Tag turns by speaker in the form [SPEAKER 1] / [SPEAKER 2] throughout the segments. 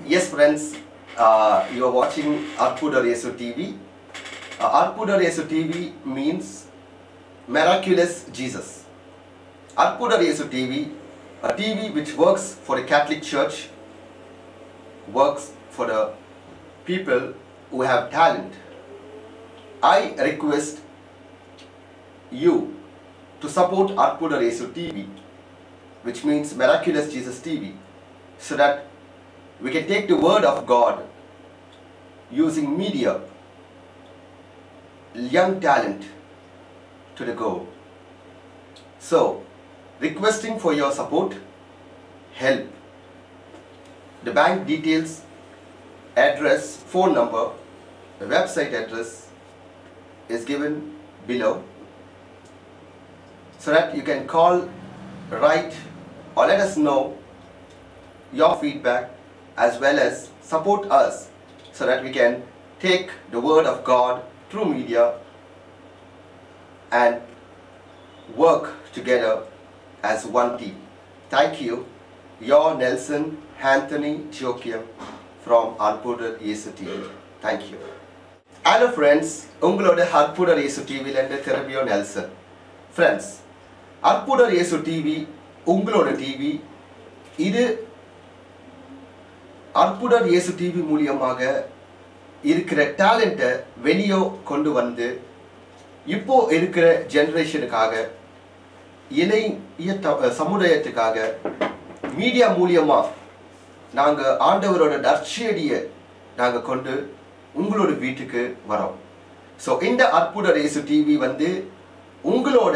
[SPEAKER 1] Yes, friends, uh, you are watching Arpudar Yesu TV. Uh, Arpudar Yesu TV means miraculous Jesus. Arpudar Yesu TV, a TV which works for the Catholic Church, works for the people who have talent. I request you to support Arpudar Yesu TV, which means Miraculous Jesus TV, so that we can take the word of God using media, young talent to the goal. So, requesting for your support, help. The bank details, address, phone number, the website address is given below so that you can call, write, or let us know your feedback as well as support us so that we can take the word of God through media and work together as one team. Thank you. Your Nelson Anthony Jokiam from Arpudar Yesu TV. Thank you. Hello friends உங்களோட அற்புதர் இயேசு டிவிலேருந்து திரும்பியோ Nelson friends அற்புதர் இயேசு TV உங்களோட TV இது அற்புதர் இயேசு TV மூலியமாக இருக்கிற டேலண்ட்டை வெளியே கொண்டு வந்து இப்போ இருக்கிற ஜெனரேஷனுக்காக இளைய த- சமுதாயத்துக்காக மீடியா மூலியமா நாங்க ஆண்டவரோட நற்செடியை நாங்க கொண்டு உங்களோட வீட்டுக்கு வரோம் ஸோ இந்த அற்புத ரேசு டிவி வந்து உங்களோட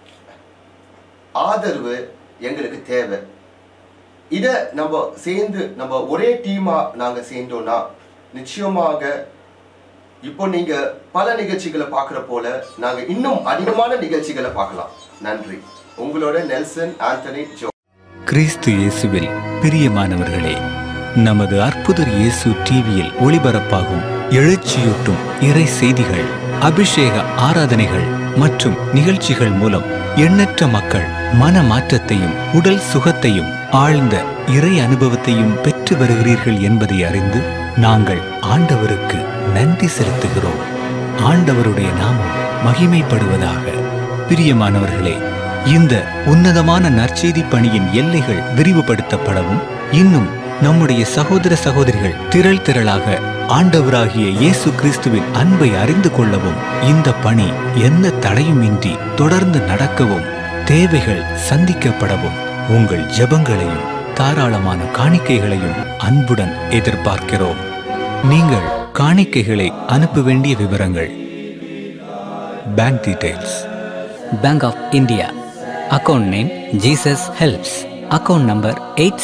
[SPEAKER 1] ஆதரவு எங்களுக்கு தேவை இதை நம்ம சேர்ந்து நம்ம ஒரே டீமா நாங்க சேர்ந்தோம்னா நிச்சயமாக இப்போ நீங்க பல நிகழ்ச்சிகளை பார்க்குற போல நாங்க இன்னும் அதிகமான நிகழ்ச்சிகளை பார்க்கலாம் நன்றி உங்களோட நெல்சன் ஆண்டனி ஜோ
[SPEAKER 2] கிறிஸ்து இயேசுவில் பிரியமானவர்களே நமது அற்புதர் இயேசு டிவியில் ஒளிபரப்பாகும் எழுச்சியூட்டும் இறை செய்திகள் அபிஷேக ஆராதனைகள் மற்றும் நிகழ்ச்சிகள் மூலம் எண்ணற்ற மக்கள் மன மாற்றத்தையும் உடல் சுகத்தையும் ஆழ்ந்த இறை அனுபவத்தையும் பெற்று வருகிறீர்கள் என்பதை அறிந்து நாங்கள் ஆண்டவருக்கு நன்றி செலுத்துகிறோம் ஆண்டவருடைய நாமம் மகிமைப்படுவதாக பிரியமானவர்களே இந்த உன்னதமான நற்செய்தி பணியின் எல்லைகள் விரிவுபடுத்தப்படவும் இன்னும் நம்முடைய சகோதர சகோதரிகள் திரள் திரளாக ஆண்டவராகிய இயேசு கிறிஸ்துவின் அன்பை அறிந்து கொள்ளவும் இந்த பணி எந்த தடையுமின்றி தொடர்ந்து நடக்கவும் தேவைகள் சந்திக்கப்படவும் உங்கள் ஜெபங்களையும் தாராளமான காணிக்கைகளையும் அன்புடன் எதிர்பார்க்கிறோம் நீங்கள் காணிக்கைகளை அனுப்ப வேண்டிய விவரங்கள் bank details
[SPEAKER 3] Bank of India. Account name Jesus Helps. Account number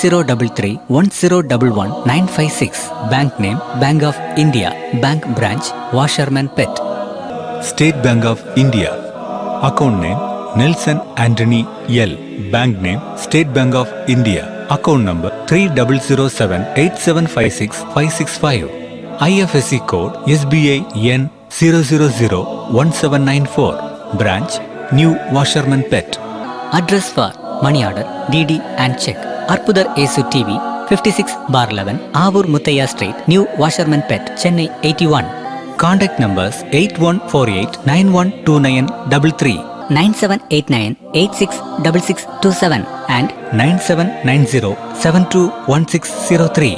[SPEAKER 3] 8033-1011-956. Bank name Bank of India. Bank branch Washerman Pet.
[SPEAKER 2] State Bank of India account name Nelson Antony L bank name State Bank of India account number three double zero seven eight seven five six five six five IFSC code SBI N zero zero zero one seven nine four branch new Washermanpet
[SPEAKER 3] Address for money order, DD and check. Arpudar Esu TV 56 bar 11 Avur Muthaya Street, New Washerman Pet, Chennai 81.
[SPEAKER 2] Contact numbers eight one four eight nine one two nine double three
[SPEAKER 3] 9789-866627 and
[SPEAKER 2] nine seven nine zero seven two one six zero three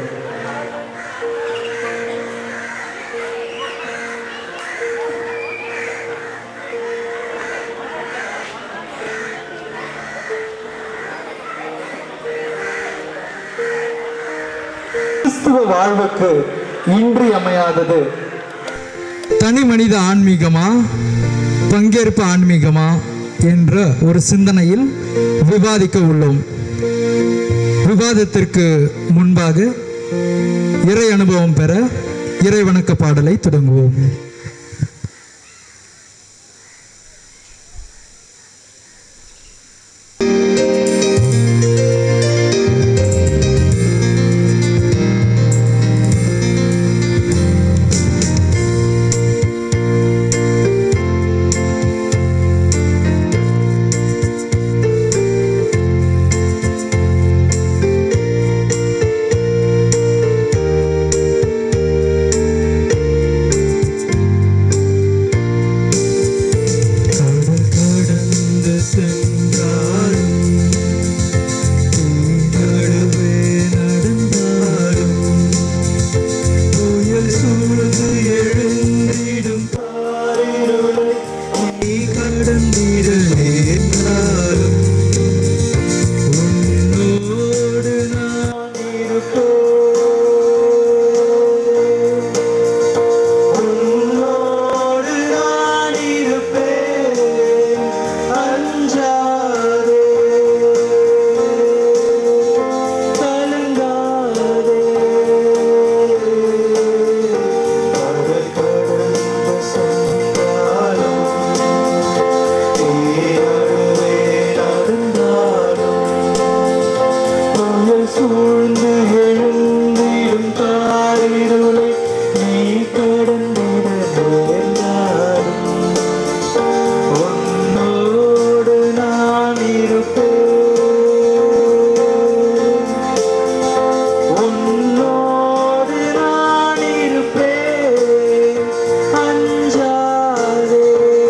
[SPEAKER 4] கிறிஸ்துவ வாழ்வுக்கு இன்றியமையாதது
[SPEAKER 5] தனி மனித ஆன்மீகமா பங்கேற்பு ஆன்மீகமா என்ற ஒரு சிந்தனையில் விவாதிக்க உள்ளோம் விவாதத்திற்கு முன்பாக இறை அனுபவம் பெற இறை வணக்க பாடலை தொடங்குவோம்
[SPEAKER 4] கிறிஸ்துவ சூழ்ந்து எழுந்திடும் காரிருளை நீ கடந்திட நேர்ந்தாலும் உன்னோடு நான் இருப்பேன் உன்னோடு நான் இருப்பேன் அஞ்சாதே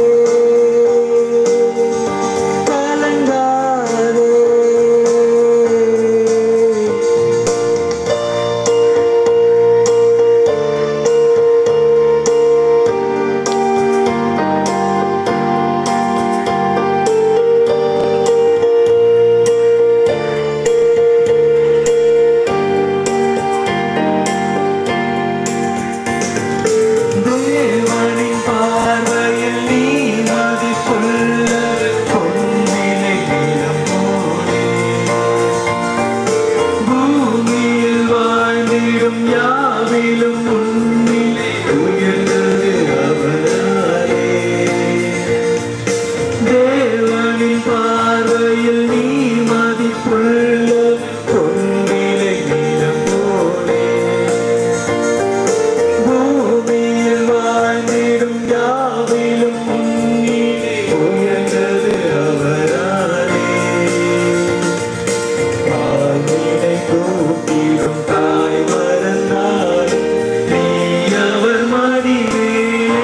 [SPEAKER 4] கலங்காதே தேவனின் பார்வையில் நீ மதிப்புள்ள பொன்னிலை நிலம் போலே. பூமியில் வாழ்ந்திடும் யாவிலும் உன்னிலை உயர்ந்தது அவராலே. தேவனின் பார்வையில் நீ மதிப்புள்ள பொன்னிலை நிலம் போலே பூமியில் வாழ்ந்திடும் யாவிலும் உன்னிலே உயர்ந்தது அவராலே வாழ்வினை கூட்டிடும் தாய் மறந்தால் நீ அவர் மடியிலே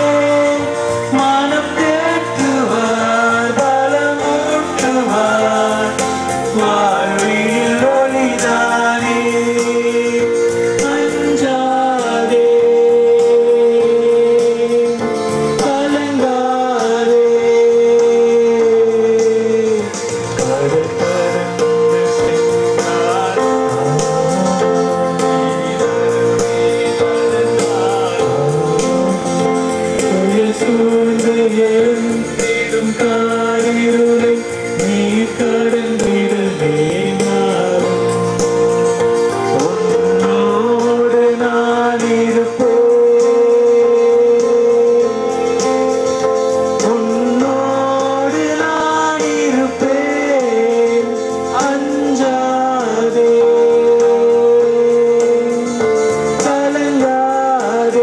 [SPEAKER 4] மனம் தேற்றுவார் பலமூட்டுவார் வாழ்வில் ஒளிதானே அஞ்சாதே கலங்காதே கடல் கடந்து சென்றார் சூழ்ந்து எழுந்திடும் காரிருளை நீ கடந்திட நேர்ந்தாலும் உன்னோடு நான் இருப்பேன் உன்னோடு நான் இருப்பேன் அஞ்சாதே கலங்காதே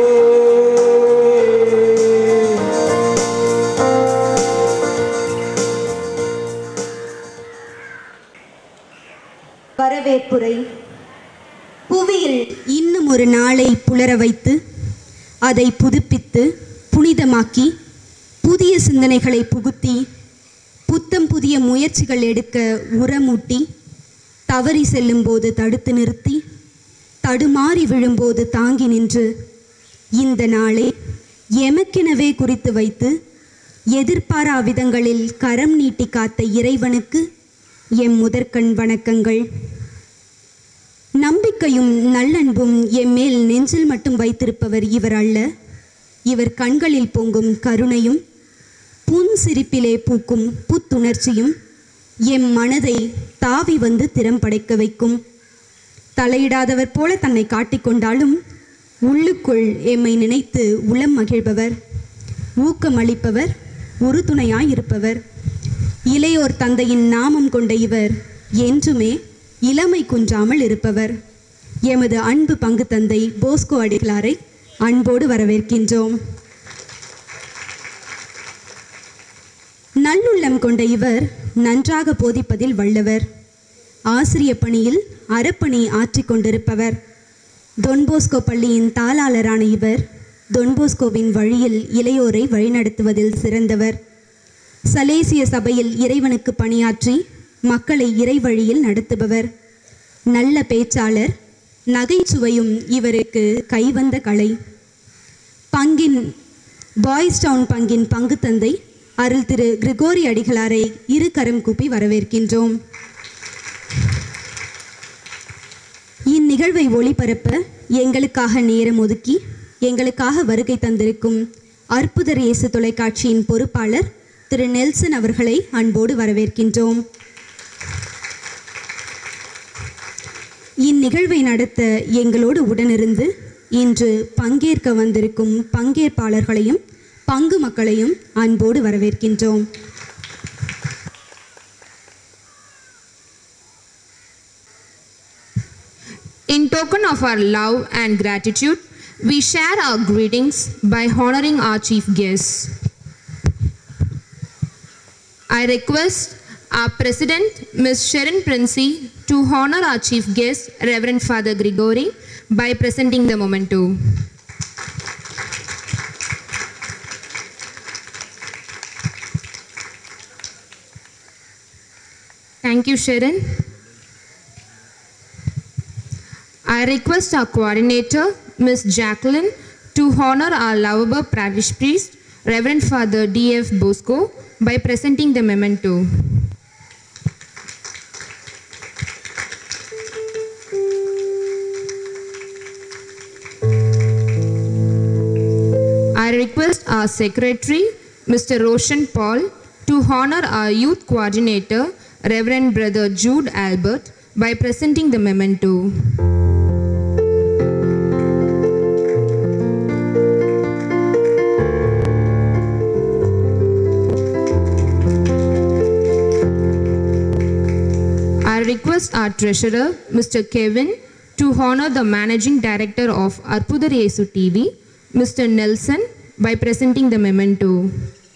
[SPEAKER 6] வரவேற்புரை புவியில் இன்னும் ஒரு நாளை புலர வைத்து அதை புதுப்பித்து புனிதமாக்கி புதிய சிந்தனைகளை புகுத்தி புத்தம் புதிய முயற்சிகள் எடுக்க உரமூட்டி தவறி செல்லும்போது தடுத்து நிறுத்தி தடுமாறி விழும்போது தாங்கி நின்று இந்த நாளை எமக்கெனவே குறித்து வைத்து எதிர்பாரா விதங்களில் கரம் நீட்டி காத்த இறைவனுக்கு எம் முதற்கண் வணக்கங்கள் நம்பிக்கையும் நல்லன்பும் எம் மேல் நெஞ்சில் மட்டும் வைத்திருப்பவர் இவர் அல்ல இவர் கண்களில் பொங்கும் கருணையும் புன் சிரிப்பிலே பூக்கும் புத்துணர்ச்சியும் எம் மனதை தாவி வந்து திறம் படைக்க வைக்கும் தலையிடாதவர் போல தன்னை காட்டிக்கொண்டாலும் உள்ளுக்குள் எம்மை நினைத்து உளம் மகிழ்பவர் ஊக்கமளிப்பவர் உறுதுணையாயிருப்பவர் இளையோர் தந்தையின் நாமம் கொண்ட இவர் என்றுமே இளமை குன்றாமல் இருப்பவர் எமது அன்பு பங்கு தந்தை போஸ்கோ அடிகளாரை அன்போடு வரவேற்கின்றோம் நல்லுள்ளம் கொண்ட இவர் நன்றாக போதிப்பதில் வல்லவர் ஆசிரிய பணியில் அறப்பணி ஆற்றிக் கொண்டிருப்பவர் தொன்போஸ்கோ பள்ளியின் தாளாளரான இவர் தொன்போஸ்கோவின் வழியில் இளையோரை வழிநடத்துவதில் சிறந்தவர் சலேசிய சபையில் இறைவனுக்கு பணியாற்றி மக்களை இறைவழியில் நடத்துபவர் நல்ல பேச்சாளர் நகைச்சுவையும் இவருக்கு கைவந்த கலை பங்கின் பாய்ஸ் டவுன் பங்கின் பங்கு தந்தை அருள் திரு கிரிகோரி அடிகளாரை இரு கரம் கூப்பி வரவேற்கின்றோம் இந்நிகழ்வை ஒளிபரப்ப எங்களுக்காக நேரம் ஒதுக்கி எங்களுக்காக வருகை தந்திருக்கும் அற்புதர் இயேசு தொலைக்காட்சியின் பொறுப்பாளர் திரு நெல்சன் அவர்களை அன்போடு வரவேற்கின்றோம் இந்நிகழ்வை நடத்த எங்களோடு உடனிருந்து இன்று பங்கேற்க வந்திருக்கும் பங்கேற்பாளர்களையும் பங்கு மக்களையும் அன்போடு வரவேற்கின்றோம்
[SPEAKER 7] In token of our love and gratitude, we share our greetings by honoring our chief guests. I request our President, Ms. Sharon Princey, to honor our chief guest, Reverend Father Grigori, by presenting the memento. Thank you, Sharon. I request our coordinator, Ms. Jacqueline, to honor our lovable parish priest, Reverend Father D.F. Bosco, by presenting the memento. I request our secretary, Mr. Roshan Paul, to honor our youth coordinator, Reverend Brother Jude Albert, by presenting the memento. I request our treasurer, Mr. Kevin, to honor the managing director of Arpudar Yesu TV, Mr. Nelson, by presenting the memento.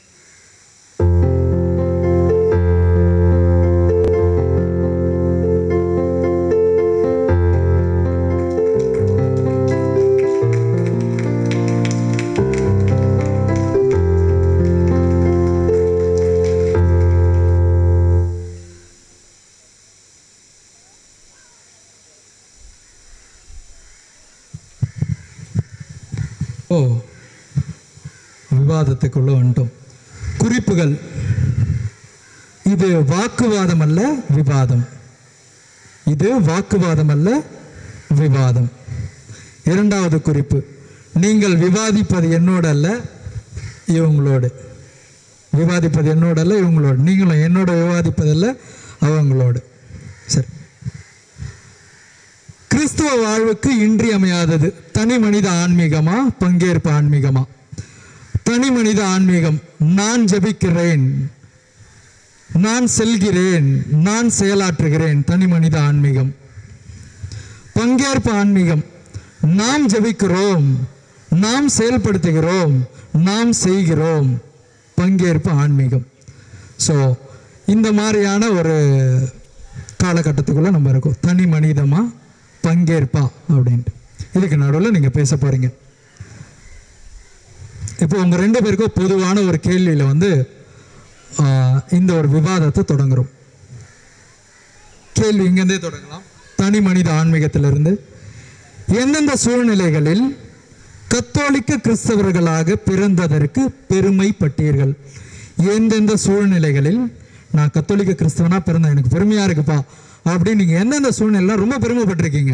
[SPEAKER 5] ஓ விவாதத்துக்குள்ள வந்துட்டோம் குறிப்புகள் இது வாக்குவாதம் அல்ல விவாதம் இது வாக்குவாதம் அல்ல விவாதம் இரண்டாவது குறிப்பு நீங்கள் விவாதிப்பது என்னோட அல்ல இவங்களோடு விவாதிப்பது என்னோட அல்ல இவங்களோடு நீங்களும் என்னோட விவாதிப்பதல்ல அவங்களோடு சரி கிறிஸ்துவ வாழ்வுக்கு இன்றியமையாதது தனி மனித ஆன்மீகமா பங்கேற்பு ஆன்மீகமா தனி மனித ஆன்மீகம் நான் ஜெபிக்கிறேன் நான் செல்கிறேன் நான் செயலாற்றுகிறேன் தனி மனித ஆன்மீகம் பங்கேற்பு ஆன்மீகம் நாம் ஜெபிக்கிறோம் நாம் செயல்படுத்துகிறோம் நாம் செய்கிறோம் பங்கேற்பு ஆன்மீகம் ஸோ இந்த மாதிரியான ஒரு காலகட்டத்துக்குள்ள நம்ம இருக்கோம் தனி மனிதமா பங்கேற்பா அப்படின்ட்டு இதுக்கு நடுவில் நீங்கள் பேச போறீங்க இப்போ உங்க ரெண்டு பேருக்கும் பொதுவான ஒரு கேள்வியில வந்து ஆஹ், இந்த ஒரு விவாதத்தை தொடங்குறோம் கேள்வி இங்கேருந்தே தொடங்கலாம் தனி மனித ஆன்மீகத்திலிருந்து எந்தெந்த சூழ்நிலைகளில் கத்தோலிக்க கிறிஸ்தவர்களாக பிறந்ததற்கு பெருமைப்பட்டீர்கள் எந்தெந்த சூழ்நிலைகளில் நான் கத்தோலிக்க கிறிஸ்தவனா பிறந்தேன் எனக்கு பெருமையா இருக்குப்பா அப்படின்னு நீங்க எந்தெந்த சூழ்நிலை ரொம்ப பெருமைப்பட்டிருக்கீங்க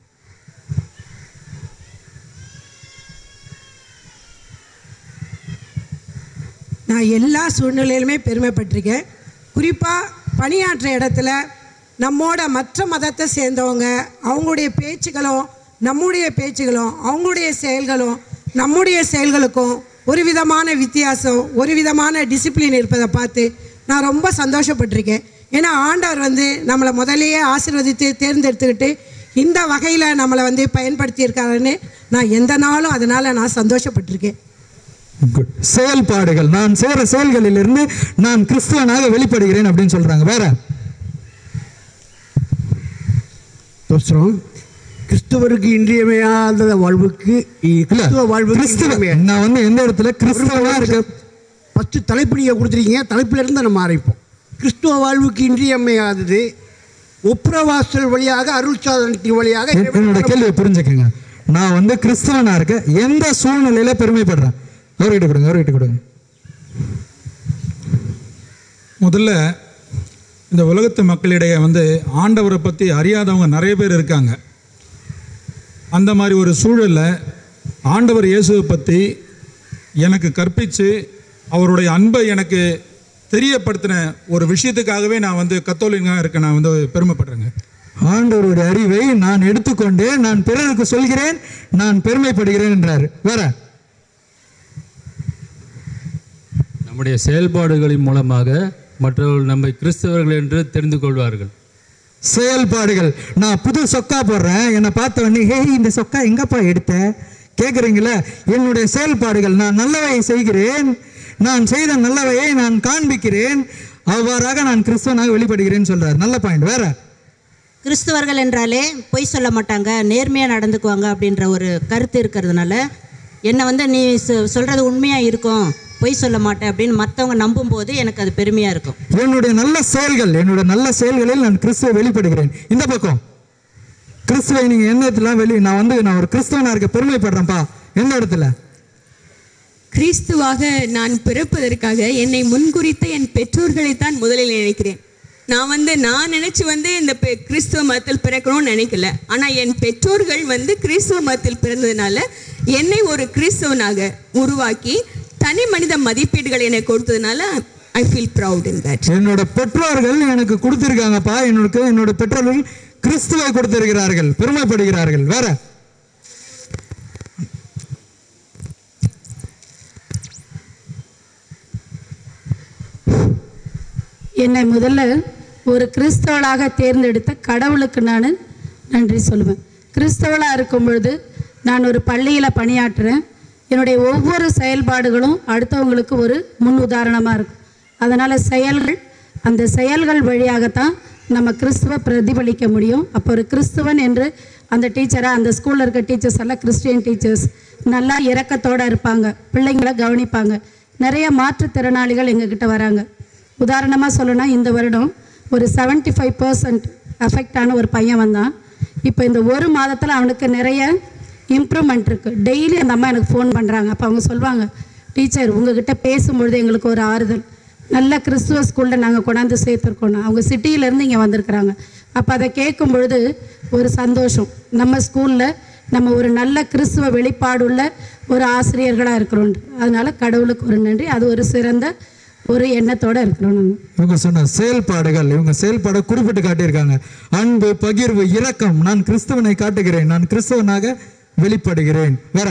[SPEAKER 8] நான் எல்லா சூழ்நிலையிலுமே பெருமைப்பட்டிருக்கேன் குறிப்பாக பணியாற்ற இடத்துல நம்மோட மற்ற மதத்தை சேர்ந்தவங்க அவங்களுடைய பேச்சுகளும் நம்முடைய பேச்சுகளும் அவங்களுடைய செயல்களும் நம்முடைய செயல்களுக்கும் ஒரு விதமான வித்தியாசம் ஒரு விதமான டிசிப்ளின் இருப்பதை பார்த்து நான் ரொம்ப சந்தோஷப்பட்டிருக்கேன் ஏன்னா ஆண்டவர் வந்து நம்மளை முதலையே ஆசீர்வதித்து தேர்ந்தெடுத்துக்கிட்டு இந்த வகையில் நம்மளை வந்து பயன்படுத்தியிருக்காருன்னு நான் எந்த நாளும் அதனால் நான் சந்தோஷப்பட்டிருக்கேன்
[SPEAKER 5] குட் செயல்பாடுகள் நான் செய்கிற செயல்களிலிருந்து நான் கிறிஸ்துவனாக வெளிப்படுகிறேன் அப்படின்னு சொல்றாங்க வேற
[SPEAKER 9] தோஸ்திரம் கிறிஸ்துவருக்கு இன்றியமையாத வாழ்வுக்கு இ-
[SPEAKER 5] இல்ல
[SPEAKER 9] கிறிஸ்துவ வாழ்வுக்கு
[SPEAKER 5] கிறிஸ்துவ
[SPEAKER 9] இன்றியமையாத-
[SPEAKER 5] நான் வந்து எந்த இடத்துல கிறிஸ்தவனா இருக்க
[SPEAKER 9] ஃபஸ்ட்டு தலைப்பு நீங்கள் கொடுத்துருக்கீங்க தலைப்புல இருந்து நம்ம ஆரம்பிப்போம் கிறிஸ்துவ வாழ்வுக்கு இன்றியமையாதது ஒப்புரவாசல் வழியாக அருள் சாதனத்தின் வழியாக
[SPEAKER 5] என்- என்னோட கேள்வியை புரிஞ்சுக்கங்க நான் வந்து கிறிஸ்தவனா இருக்க எந்த சூழ்நிலையில பெருமைப்படுறேன் அவர்கிட்ட கொடுங்க அவர்கிட்ட கொடுங்க
[SPEAKER 10] முதல்ல இந்த உலகத்து மக்களிடையே வந்து ஆண்டவரை பற்றி அறியாதவங்க நிறைய பேர் இருக்காங்க அந்த மாதிரி ஒரு சூழலில் ஆண்டவர் இயேசுவை பற்றி எனக்கு கற்பித்து அவருடைய அன்பை எனக்கு தெரியப்படுத்தின ஒரு விஷயத்துக்காகவே நான் வந்து கத்தோலிக்காக இருக்க நான் வந்து பெருமைப்படுறேங்க
[SPEAKER 5] ஆண்டவருடைய அறிவை நான் எடுத்துக்கொண்டு நான் பிறருக்கு சொல்கிறேன் நான் பெருமைப்படுகிறேன் என்றாரு வேற
[SPEAKER 11] நம்முடைய செயல்பாடுகளின் மூலமாக மற்றவர்கள் நம்மை கிறிஸ்தவர்கள் என்று தெரிந்து கொள்வார்கள்
[SPEAKER 5] செயல்பாடுகள் நான் புது சொக்கா போடுறேன் என்னை பார்த்த உடனே ஹே இந்த சொக்கா எங்கப்பா எடுத்த கேட்குறீங்களா என்னுடைய செயல்பாடுகள் நான் நல்லவையை செய்கிறேன் நான் செய்த நல்லவையை நான் காண்பிக்கிறேன் அவ்வாறாக நான் கிறிஸ்தவனாக வெளிப்படுகிறேன் சொல்றார் நல்ல பாயிண்ட் வேற
[SPEAKER 11] கிறிஸ்துவர்கள் என்றாலே பொய் சொல்ல மாட்டாங்க நேர்மையாக நடந்துக்குவாங்க அப்படின்ற ஒரு கருத்து இருக்கிறதுனால என்னை வந்து நீ சொ- சொல்றது உண்மையாக இருக்கும் பொய் சொல்ல மாட்டேன் அப்படின்னு மற்றவங்க நம்பும்போது எனக்கு அது பெருமையாக இருக்கும்
[SPEAKER 5] என்னுடைய நல்ல செயல்கள் என்னுடைய நல்ல செயல்களில் நான் கிறிஸ்துவை வெளிப்படுகிறேன் இந்த பக்கம் கிறிஸ்துவை நீங்க என்னத்துல வெளி நான் வந்து நான் ஒரு கிறிஸ்தவனா இருக்க பெருமைப்படுறேன்ப்பா எந்த இடத்துல
[SPEAKER 12] கிறிஸ்துவாக நான் பிறப்பதற்காக என்னை முன்குறித்த என் பெற்றோர்களைத்தான் முதலில் நினைக்கிறேன் நான் வந்து நான் நினைச்சு வந்து இந்த பெ- கிறிஸ்துவ மதத்தில் பிறக்கணும்னு நினைக்கல ஆனா என் பெற்றோர்கள் வந்து கிறிஸ்துவ மதத்தில் பிறந்ததுனால என்னை ஒரு கிறிஸ்தவனாக உருவாக்கி தனி மனித மதிப்பீடுகள் என்னை கொடுத்ததுனால I feel proud in that
[SPEAKER 5] என்னோட பெற்றோர்கள் எனக்கு கொடுத்திருக்காங்கப்பா என்னோட என்னோட பெற்றோர்கள் கிறிஸ்துவை கொடுத்திருக்கிறார்கள் பெருமைப்படுகிறார்கள் வேற
[SPEAKER 13] என்னை முதல்ல ஒரு கிறிஸ்தவளாக தேர்ந்தெடுத்த கடவுளுக்கு நான் நன்றி சொல்லுவேன் கிறிஸ்தவளாக இருக்கும் பொழுது நான் ஒரு பள்ளியில் பணியாற்றுறேன் என்னுடைய ஒவ்வொரு செயல்பாடுகளும் அடுத்தவங்களுக்கு ஒரு முன் உதாரணமாக இருக்கும் அதனால் செயல்கள் அந்த செயல்கள் வழியாகத்தான் நம்ம கிறிஸ்துவ பிரதிபலிக்க முடியும் அப்போ ஒரு கிறிஸ்துவன் என்று அந்த டீச்சரை அந்த ஸ்கூலில் இருக்க டீச்சர்ஸ் எல்லாம் கிறிஸ்டியன் டீச்சர்ஸ் நல்லா இரக்கத்தோடு இருப்பாங்க பிள்ளைங்களை கவனிப்பாங்க நிறைய மாற்றுத்திறனாளிகள் எங்ககிட்ட வராங்க உதாரணமாக சொல்லணும்னா இந்த வருடம் ஒரு 75% ஃபைவ் பர்சன்ட் அஃபெக்ட் ஆன ஒரு பையன் வந்தான் இப்போ இந்த ஒரு மாதத்தில் அவனுக்கு நிறைய இம்ப்ரூவ்மெண்ட் இருக்குது டெய்லி அந்த அம்மா எனக்கு ஃபோன் பண்ணுறாங்க அப்போ அவங்க சொல்லுவாங்க டீச்சர் உங்ககிட்ட பேசும்பொழுது எங்களுக்கு ஒரு ஆறுதல் நல்ல கிறிஸ்துவ ஸ்கூலில் நாங்கள் கொண்டாந்து சேர்த்துருக்கோம் அவங்க சிட்டியிலேருந்து இங்கே வந்திருக்கிறாங்க அப்போ அதை கேட்கும் பொழுது ஒரு சந்தோஷம் நம்ம ஸ்கூலில் நம்ம ஒரு நல்ல கிறிஸ்துவ வெளிப்பாடுள்ள ஒரு ஆசிரியர்களாக இருக்கிறோம் அதனால கடவுளுக்கு ஒரு நன்றி அது ஒரு சிறந்த ஒரு எண்ணத்தோடு இருக்கிறோம் நாங்கள்
[SPEAKER 5] இவங்க சொன்ன செயல்பாடுகள் இவங்க செயல்பாடை குறிப்பிட்டு காட்டியிருக்காங்க அன்பு பகிர்வு இரக்கம் நான் கிறிஸ்தவனை காட்டுகிறேன் நான் கிறிஸ்தவனாக வெளிப்படுகிறேன் வேற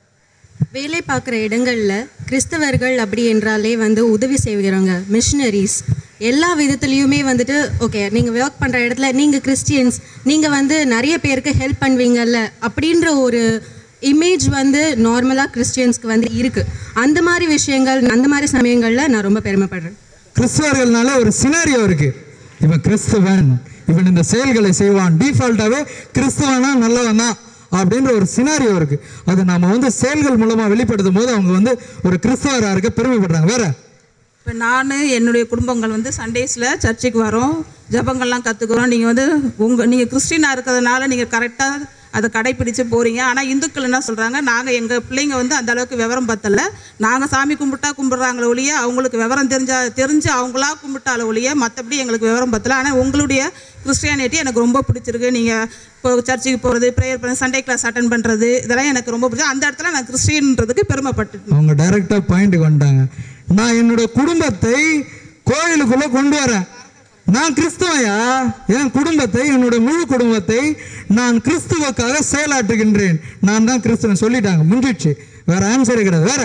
[SPEAKER 14] வேலை பார்க்குற இடங்களில் கிறிஸ்தவர்கள் அப்படி என்றாலே வந்து உதவி செய்கிறவங்க மிஷினரிஸ் எல்லா விதத்துலேயுமே வந்துட்டு ஓகே நீங்கள் ஒர்க் பண்ணுற இடத்துல நீங்கள் கிறிஸ்டியன்ஸ் நீங்கள் வந்து நிறைய பேருக்கு ஹெல்ப் பண்ணுவீங்கல்ல அப்படின்ற ஒரு இமேஜ் வந்து நார்மலாக கிறிஸ்டியன்ஸ்க்கு வந்து இருக்குது அந்த மாதிரி விஷயங்கள் அந்த மாதிரி சமயங்களில் நான் ரொம்ப பெருமைப்படுறேன்
[SPEAKER 5] கிறிஸ்தவர்கள்னால ஒரு சினாரியோ இருக்கு இவன் கிறிஸ்தவன் இவன் இந்த செயல்களை செய்வான் டிஃபால்ட்டாவே கிறிஸ்தவனா நல்லவன் தான் அப்படின்ற ஒரு சினாரியோ இருக்கு அதை நாம வந்து செயல்கள் மூலமா வெளிப்படுத்தும் போது அவங்க வந்து ஒரு கிறிஸ்தவராக இருக்க பெருமைப்படுறாங்க வேற
[SPEAKER 15] இப்போ நான் என்னுடைய குடும்பங்கள் வந்து சண்டேஸில் சர்ச்சுக்கு வரோம் ஜபங்கள்லாம் கற்றுக்குறோம் நீங்கள் வந்து உங்கள் நீங்கள் கிறிஸ்டினாக இருக்கிறதுனால நீங்கள் கரெக்டாக அதை கடைப்பிடிச்சு போகிறீங்க ஆனால் இந்துக்கள் என்ன சொல்கிறாங்க நாங்கள் எங்கள் பிள்ளைங்க வந்து அந்த அளவுக்கு விவரம் பத்தல நாங்கள் சாமி கும்பிட்டா கும்பிட்றாங்களே ஒழிய அவங்களுக்கு விவரம் தெரிஞ்சா தெரிஞ்சு அவங்களா கும்பிட்டால ஒழிய மற்றபடி எங்களுக்கு விவரம் பத்தல ஆனால் உங்களுடைய கிறிஸ்டியானிட்டி எனக்கு ரொம்ப பிடிச்சிருக்கு நீங்கள் இப்போ சர்ச்சுக்கு போகிறது ப்ரேயர் பண்ண சண்டே கிளாஸ் அட்டன் பண்ணுறது இதெல்லாம் எனக்கு ரொம்ப பிடிச்சி அந்த இடத்துல நான் கிறிஸ்டியன்றதுக்கு பெருமைப்பட்டு
[SPEAKER 5] அவங்க டைரக்டா பாயிண்ட்டுக்கு வந்துட்டாங்க நான் என்னோட குடும்பத்தை கோயிலுக்குள்ள கொண்டு வரேன் நான் கிறிஸ்தவையா என் குடும்பத்தை என்னோட முழு குடும்பத்தை நான் கிறிஸ்துவுக்காக செயலாற்றுகின்றேன் நான் தான் கிறிஸ்தவன் சொல்லிட்டாங்க முடிஞ்சிடுச்சு வேற ஆன்சரே கிடையாது வேற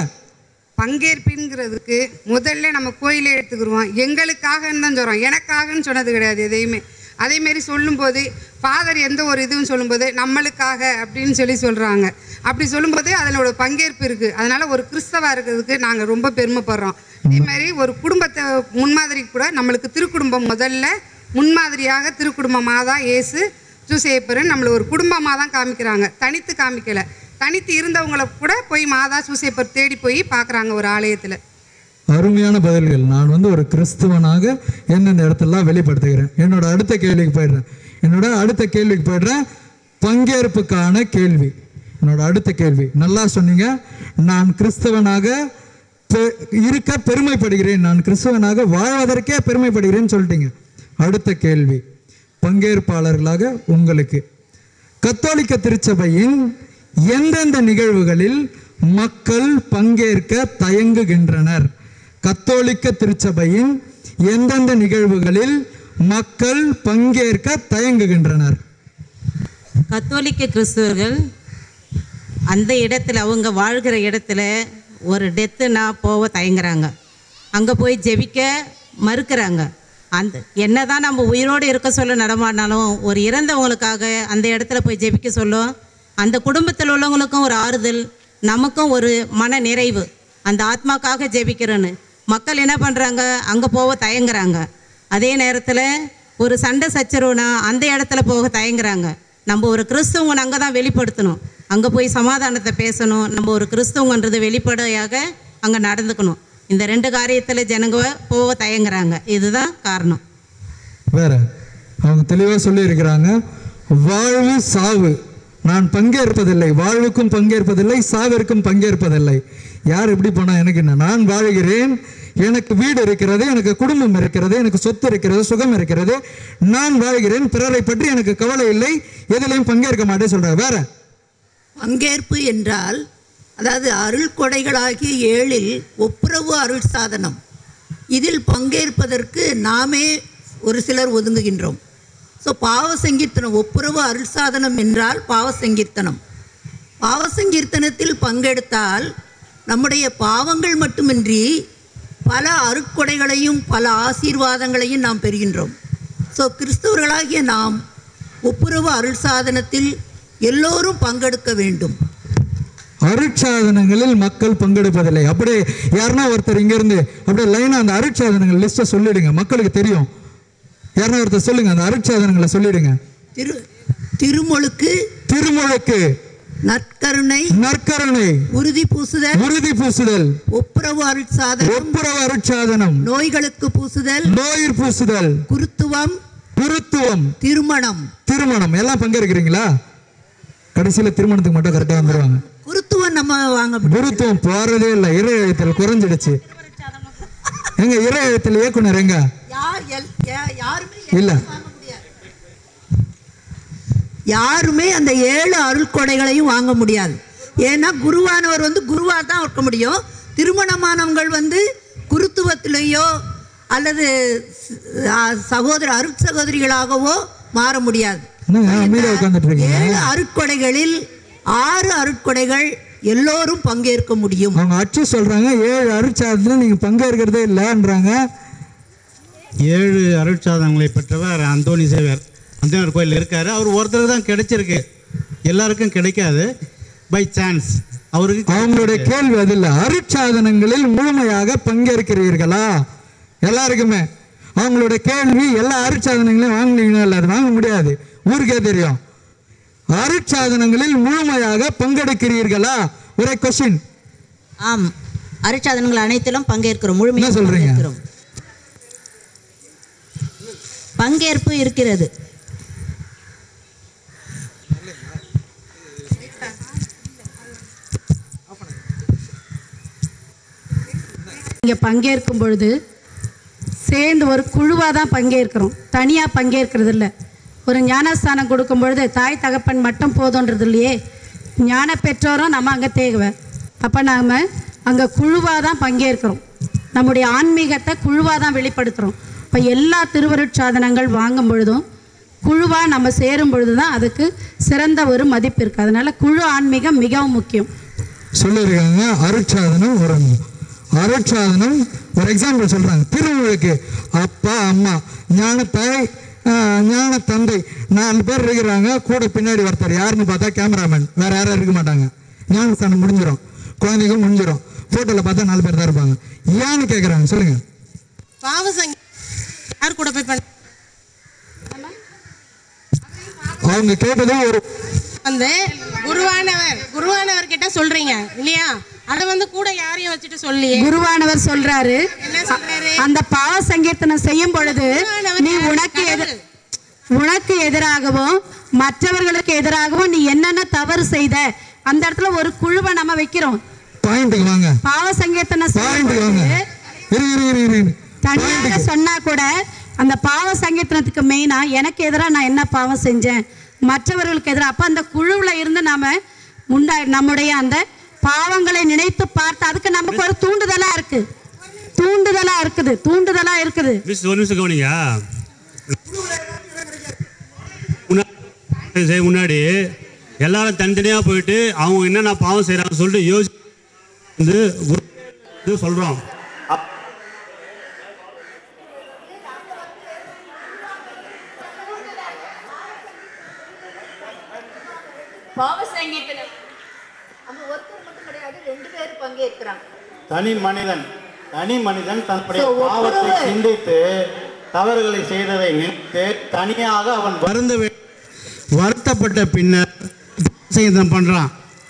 [SPEAKER 16] பங்கேற்புங்கிறதுக்கு முதல்ல நம்ம கோயிலே எடுத்துக்கிருவோம் எங்களுக்காகன்னு தான் சொல்கிறோம் எனக்காகன்னு சொன்னது கிடையாது எதையுமே அதேமாரி சொல்லும்போது ஃபாதர் எந்த ஒரு இதுவும் சொல்லும்போது நம்மளுக்காக அப்படின்னு சொல்லி சொல்கிறாங்க அப்படி சொல்லும்போது அதில் ஒரு பங்கேற்பு இருக்குது அதனால் ஒரு கிறிஸ்தவா இருக்கிறதுக்கு நாங்கள் ரொம்ப பெருமைப்படுறோம் அதே மாதிரி ஒரு குடும்பத்தை முன்மாதிரி கூட நம்மளுக்கு திருக்குடும்பம் முதல்ல முன்மாதிரியாக திருக்குடும்பமாக தான் இயேசு சூசேப்பரும் நம்மளை ஒரு குடும்பமாக தான் காமிக்கிறாங்க தனித்து காமிக்கலை தனித்து இருந்தவங்கள கூட போய் மாதா சூசேப்பர் தேடி போய் பார்க்குறாங்க ஒரு ஆலயத்தில்
[SPEAKER 5] அருமையான பதில்கள் நான் வந்து ஒரு கிறிஸ்துவனாக எந்தெந்த இடத்தெல்லாம் வெளிப்படுத்துகிறேன் என்னோட அடுத்த கேள்விக்கு போயிடுறேன் என்னோட அடுத்த கேள்விக்கு போயிடுறேன் பங்கேற்புக்கான கேள்வி என்னோட அடுத்த கேள்வி நல்லா சொன்னீங்க நான் கிறிஸ்தவனாக பெ- இருக்க பெருமைப்படுகிறேன் நான் கிறிஸ்தவனாக வாழ்வதற்கே பெருமைப்படுகிறேன்னு சொல்லிட்டீங்க அடுத்த கேள்வி பங்கேற்பாளர்களாக உங்களுக்கு கத்தோலிக்க திருச்சபையின் எந்தெந்த நிகழ்வுகளில் மக்கள் பங்கேற்க தயங்குகின்றனர் கத்தோலிக்க திருச்சபையின் எந்தெந்த நிகழ்வுகளில் மக்கள் பங்கேற்க தயங்குகின்றனர்
[SPEAKER 11] கத்தோலிக்க கிறிஸ்தவர்கள் அந்த இடத்துல அவங்க வாழ்கிற இடத்துல ஒரு டெத்துனா போக தயங்குறாங்க அங்கே போய் ஜெபிக்க மறுக்கிறாங்க
[SPEAKER 17] அந்த என்னதான் நம்ம உயிரோடு இருக்க சொல்ல நடமாடினாலும் ஒரு இறந்தவங்களுக்காக அந்த இடத்துல போய் ஜெபிக்க சொல்லும் அந்த குடும்பத்தில் உள்ளவங்களுக்கும் ஒரு ஆறுதல் நமக்கும் ஒரு மன நிறைவு அந்த ஆத்மாக்காக ஜெபிக்கிறேன்னு மக்கள் என்ன பண்ணுறாங்க அங்கே போக தயங்குறாங்க அதே நேரத்தில் ஒரு சண்டை சச்சரவுனா அந்த இடத்துல போக தயங்குறாங்க நம்ம ஒரு கிறிஸ்தவங்க அங்கே தான் வெளிப்படுத்தணும் அங்கே போய் சமாதானத்தை பேசணும் நம்ம ஒரு கிறிஸ்தவங்கன்றது வெளிப்படையாக அங்கே நடந்துக்கணும் இந்த ரெண்டு காரியத்தில் ஜனங்க போக தயங்குறாங்க இதுதான் காரணம்
[SPEAKER 5] வேற அவங்க தெளிவாக சொல்லியிருக்கிறாங்க வாழ்வு சாவு நான் பங்கேற்பதில்லை வாழ்வுக்கும் பங்கேற்பதில்லை சாவிற்கும் பங்கேற்பதில்லை யார் எப்படி போனா எனக்கு என்ன நான் வாழுகிறேன் எனக்கு வீடு இருக்கிறது எனக்கு குடும்பம் இருக்கிறது எனக்கு சொத்து இருக்கிறது சுகம் இருக்கிறது நான் வாழ்கிறேன் பிறரை பற்றி எனக்கு கவலை இல்லை எதிலையும் பங்கேற்க மாட்டேன் சொல்றாங்க வேற
[SPEAKER 18] பங்கேற்பு என்றால் அதாவது அருள் கொடைகளாகிய ஏழில் ஒப்புரவு அருள் சாதனம் இதில் பங்கேற்பதற்கு நாமே ஒரு சிலர் ஒதுங்குகின்றோம் ஸோ பாவ சங்கீர்த்தனம் ஒப்புரவு அருள் சாதனம் என்றால் பாவ சங்கீர்த்தனம் பாவ சங்கீர்த்தனத்தில் பங்கெடுத்தால் நம்முடைய பாவங்கள் மட்டுமின்றி பல அருட்கொடைகளையும் பல ஆசீர்வாதங்களையும் நாம் பெறுகின்றோம் ஸோ கிறிஸ்தவர்களாகிய நாம் ஒப்புரவு அருள் சாதனத்தில் எல்லோரும் பங்கெடுக்க வேண்டும்
[SPEAKER 5] அருட்சாதனங்களில் மக்கள் பங்கெடுப்பதில்லை அப்படியே யாருன்னா ஒருத்தர் இங்கிருந்து அப்படியே லைனா அந்த அருட்சாதனங்கள் லிஸ்ட்டை சொல்லிடுங்க மக்களுக்கு தெரியும் யாருன்னா ஒருத்தர் சொல்லுங்க அந்த அருட்சாதனங்களை சொல்லிடுங்க
[SPEAKER 18] திரு திருமுழுக்கு
[SPEAKER 5] திருமுழுக்கு
[SPEAKER 18] நற்கருணை
[SPEAKER 5] நற்கருணை
[SPEAKER 18] உறுதி பூசுதல்
[SPEAKER 5] உறுதி பூசுதல்
[SPEAKER 18] ஒப்புரவு அருட்சாதனம்
[SPEAKER 5] ஒப்புரவு அருட்சாதனம்
[SPEAKER 18] நோய்களுக்கு பூசுதல்
[SPEAKER 5] நோயிற் பூசுதல்
[SPEAKER 18] குருத்துவம்
[SPEAKER 5] குருத்துவம்
[SPEAKER 18] திருமணம்
[SPEAKER 5] திருமணம் எல்லாம் பங்கேற்கிறீங்களா கடைசியில திருமணத்துக்கு மட்டும் கரெக்டா வந்துருவாங்க
[SPEAKER 18] குருத்துவம் நம்ம வாங்க
[SPEAKER 5] குருத்துவம் போறதே இல்லை இறை எழுத்தில் குறைஞ்சிடுச்சு எங்க இறை எழுத்தில் இயக்குனர் எங்க
[SPEAKER 18] யார் எல்- யா- யாருமே
[SPEAKER 5] இல்ல
[SPEAKER 18] யாருமே அந்த ஏழு அருள்கொடைகளையும் வாங்க முடியாது ஏன்னா குருவானவர் வந்து குருவாக தான் இருக்க முடியும் திருமணமானவங்கள் வந்து குருத்துவத்திலேயோ அல்லது ஸ்- ஆ, சகோதர அருட் சகோதரிகளாகவோ மாற முடியாது
[SPEAKER 5] என்னங்க அமைதியா உட்காந்துட்டு இருக்கீங்க
[SPEAKER 18] ஏழு அருட்கொடைகளில் ஆறு அருட்கொடைகள் எல்லோரும் பங்கேற்க முடியும்
[SPEAKER 5] அவங்க அச்சு சொல்றாங்க ஏழு அருட்சாதத்துல நீங்க பங்கேற்கிறதே இல்லைன்றாங்க
[SPEAKER 19] ஏழு அருட்சாதனங்களை பெற்றவர் அந்தோணி சேவர் அந்தோனியார் கோயில் இருக்காரு அவர் ஒருத்தர் தான் கிடைச்சிருக்கு எல்லாருக்கும் கிடைக்காது பை சான்ஸ் அவருக்கு
[SPEAKER 5] அவங்களுடைய கேள்வி அது இல்ல அருட்சாதனங்களில் முழுமையாக பங்கேற்கிறீர்களா எல்லாருக்குமே அவங்களுடைய கேள்வி எல்லா அருட்சாதனங்களையும் வாங்குனீங்கன்னா இல்ல அது வாங்க முடியாது ஊருக்கே தெரியும் அருட்சாதனங்களில் முழுமையாக பங்கெடுக்கிறீர்களா ஒரே கொஸ்டின்
[SPEAKER 11] ஆம் அருட்சாதனங்கள் அனைத்திலும் பங்கேற்கிறோம் முழுமையாக
[SPEAKER 5] என்ன சொல்றீங்க?
[SPEAKER 11] பங்கேற்கிறோம் பங்கேற்பு இருக்கிறது
[SPEAKER 13] இங்கே பங்கேற்கும் பொழுது சேர்ந்து ஒரு குழுவாக தான் பங்கேற்கிறோம் தனியாக பங்கேற்கிறது இல்லை ஒரு ஞானஸ்தானம் கொடுக்கும் பொழுது தாய் தகப்பன் மட்டும் போதுன்றது இல்லையே ஞான பெற்றோரும் நம்ம அங்கே தேவை அப்போ நாம் அங்கே குழுவாக தான் பங்கேற்கிறோம் நம்முடைய ஆன்மீகத்தை குழுவாக தான் வெளிப்படுத்துகிறோம் இப்போ எல்லா திருவருட்சாதனங்கள் வாங்கும் பொழுதும் குழுவாக நம்ம சேரும் பொழுது தான் அதுக்கு சிறந்த ஒரு மதிப்பு இருக்குது அதனால் குழு ஆன்மீகம் மிகவும் முக்கியம்
[SPEAKER 5] சொல்லியிருக்காங்க அருட்சாதனம் ஒரு அருட்சாதனம் ஒரு எக்ஸாம்பிள் சொல்றாங்க திருமுழுக்கு அப்பா அம்மா ஞான தாய் ஆஹ், ஞான தந்தை நாலு பேர் இருக்கிறாங்க கூட பின்னாடி ஒருத்தர் யாருன்னு பார்த்தா கேமராமேன் வேற யாரும் இருக்க மாட்டாங்க ஞானஸ்தானம் முடிஞ்சிடும் குழந்தைங்க முடிஞ்சிடும் போட்டோல பார்த்தா நாலு பேர் தான் இருப்பாங்க ஏன்னு கேட்குறாங்க சொல்லுங்க
[SPEAKER 20] பாவ சங்கி யார் கூட போய் பண்ண
[SPEAKER 5] அவங்க கேட்டதும் ஒரு
[SPEAKER 20] வந்து குருவானவர் குருவானவர் கிட்ட சொல்றீங்க இல்லையா அதை வந்து கூட யாரையும் வச்சுட்டு சொல்லியே
[SPEAKER 13] குருவானவர் சொல்றாரு அந்த பாவ சங்கீர்த்தனம் செய்யும் பொழுது நீ உனக்கு எதிர் உனக்கு எதிராகவும் மற்றவர்களுக்கு எதிராகவும் நீ என்னென்ன தவறு செய்த அந்த இடத்துல ஒரு குழுவை நம்ம வைக்கிறோம்
[SPEAKER 5] பாயிண்ட்டுக்கு வாங்க
[SPEAKER 13] பாவ சங்கீர்த்தனம் செய்யும்
[SPEAKER 5] பாயிண்ட்டுக்கு வாங்க
[SPEAKER 13] பொழுது
[SPEAKER 5] இரு இரு இரு இரு
[SPEAKER 13] தனியாக சொன்னா கூட அந்த பாவ சங்கீர்த்தனத்துக்கு மெயினா எனக்கு எதிராக நான் என்ன பாவம் செஞ்சேன் மற்றவர்களுக்கு எதிராக அப்ப அந்த குழுவுல இருந்து நாம முண்டா நம்முடைய அந்த பாவங்களை நினைத்து பார்த்து அதுக்கு நமக்கு ஒரு தூண்டுதலா இருக்கு தூண்டுதலா இருக்குது தூண்டுதலா இருக்குது
[SPEAKER 21] மிஸ் ஒரு நிமிஷம் கவனிங்க முன்னாடி செய்ய முன்னாடி எல்லாரும் தனித்தனியாக போயிட்டு அவங்க என்னென்ன பாவம் செய்கிறாங்கன்னு சொல்லிட்டு யோசி வந்து ஒரு இது சொல்கிறோம்
[SPEAKER 1] பாவ சங்கீதனம் அங்க ஒருத்தர் மட்டும் கிடையாது ரெண்டு பேர் பங்கேற்கிறாங்க
[SPEAKER 22] தனி மனிதன் தனி மனிதன் தன்னுடைய
[SPEAKER 1] So,
[SPEAKER 22] பாவத்தை
[SPEAKER 1] ஒப்புரவு.
[SPEAKER 22] சிந்தித்து தவறுகளை செய்ததை நினைத்து தனியாக அவன் வருந்த வே- வருத்தப்பட்ட பின்னர் சங்கீதம் பண்றான்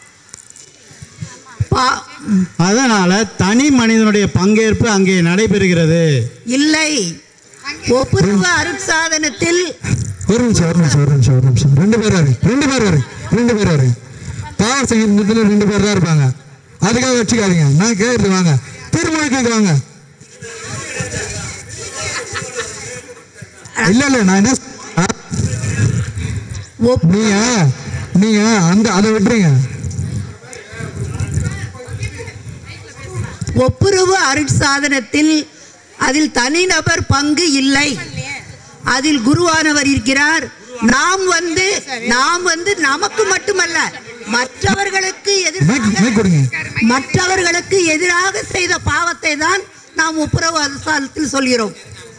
[SPEAKER 22] அதனால தனி மனிதனுடைய பங்கேற்பு அங்கே நடைபெறுகிறது
[SPEAKER 18] இல்லை ஒப்புரவு அருட்சாதனத்தில்
[SPEAKER 5] ஒரு நிமிஷம் ஒரு நிமிஷம் ஒரு நிமிஷம் ஒரு நிமிஷம் ரெண்டு பேர் வரு ரெண்டு பேர் வரு ரெண்டு பேர் வரு பாவ சங்கீதத்தில் ரெண்டு பேர் தான் இருப்பாங்க அதுக்காக வச்சுக்காதீங்க நான் கேட்குறது வாங்க திருமணத்துக்கு வாங்க இல்ல இல்ல நான் என்ன ஆ? நீங்க நீங்க அந்த அதை விட்டுறீங்க
[SPEAKER 18] ஒப்புரவு அருட்சாதனத்தில் அதில் தனிநபர் பங்கு இல்லை அதில் குருவானவர் இருக்கிறார் நாம் வந்து நாம் வந்து நமக்கு மட்டுமல்ல மற்றவர்களுக்கு எதிராக மற்றவர்களுக்கு எதிராக செய்த பாவத்தை தான் நாம் ஒப்புரவு அருட்சாதனத்தில் சொல்கிறோம்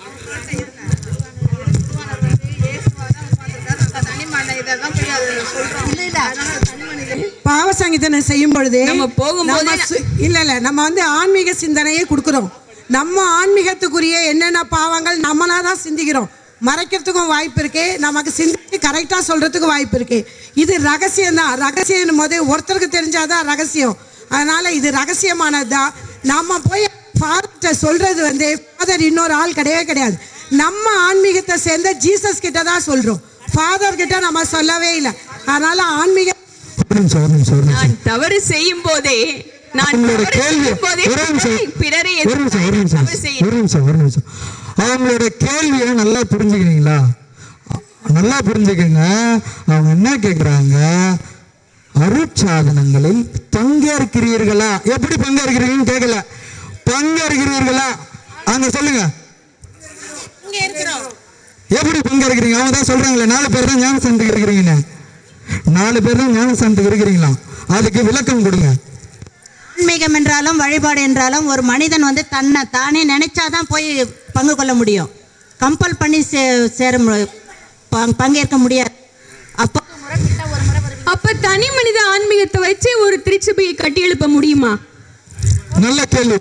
[SPEAKER 8] பாவ சங்கீதனம் செய்யும் பொழுது
[SPEAKER 12] நம்ம போகும்போதே
[SPEAKER 8] நம்ம சு- இல்ல இல்ல நம்ம வந்து ஆன்மீக சிந்தனையை கொடுக்குறோம் நம்ம ஆன்மீகத்துக்குரிய என்னென்ன பாவங்கள் நம்மளா தான் சிந்திக்கிறோம் மறைக்கிறதுக்கும் வாய்ப்பு இருக்கு நமக்கு சிந்திச்சு கரெக்டாக சொல்றதுக்கு வாய்ப்பு இருக்கு இது ரகசியம் தான் ரகசியம் போது ஒருத்தருக்கு தெரிஞ்சாதான் ரகசியம் அதனால இது ரகசியமானது தான் நம்ம போய் ஃபாதர்கிட்ட சொல்றது வந்து ஃபாதர் இன்னொரு ஆள் கிடையவே கிடையாது நம்ம ஆன்மீகத்தை சேர்ந்த ஜீசஸ் கிட்ட தான் சொல்றோம் ஃபாதர் கிட்ட நம்ம சொல்லவே இல்லை அதனால ஆன்மீக
[SPEAKER 5] ஒரு நிமிஷம் ஒரு நிமிஷம் ஒரு நிமிஷம்
[SPEAKER 12] நான் தவறு செய்யும் போதே நான்
[SPEAKER 5] அவங்களோட
[SPEAKER 12] தவறு
[SPEAKER 5] கேள்வி
[SPEAKER 12] செய்யும் போதே
[SPEAKER 5] ஒரு நிமிஷம்
[SPEAKER 12] பிறரை
[SPEAKER 5] ஒரு நிமிஷம் ஒரு நிமிஷம்
[SPEAKER 12] தவறு செய்ய
[SPEAKER 5] ஒரு நிமிஷம் ஒரு நிமிஷம் அவங்களோட கேள்வியை நல்லா புரிஞ்சுக்கிறீங்களா நல்லா புரிஞ்சுக்கங்க அவங்க என்ன கேட்குறாங்க அருட்சாதனங்களில் பங்கேற்கிறீர்களா எப்படி பங்கேற்கிறீங்கன்னு கேட்கல பங்கேற்கிறீர்களா அங்க சொல்லுங்க
[SPEAKER 20] இங்க இருக்கிறோம்
[SPEAKER 5] எப்படி பங்கேற்கிறீங்க அவங்க தான் சொல்றாங்களே நாலு பேர் தான் ஞானசானத்துக்கு இருக்கிறீங்கன்னு நாலு பேர் தான் ஞானசானத்துக்கு இருக்கிறீங்களா அதுக்கு விளக்கம் கொடுங்க
[SPEAKER 11] ஆன்மீகம் என்றாலும் வழிபாடு என்றாலும் ஒரு மனிதன் வந்து தன்னை தானே நினைச்சாதான் போய் பங்கு கொள்ள முடியும் கம்பல் பண்ணி சே சேர மு- பங்- பங்கேற்க முடியாது அப்போ
[SPEAKER 12] அப்ப தனி மனித ஆன்மீகத்தை வச்சு ஒரு திருச்சபையை கட்டி எழுப்ப முடியுமா
[SPEAKER 5] நல்ல கேள்வி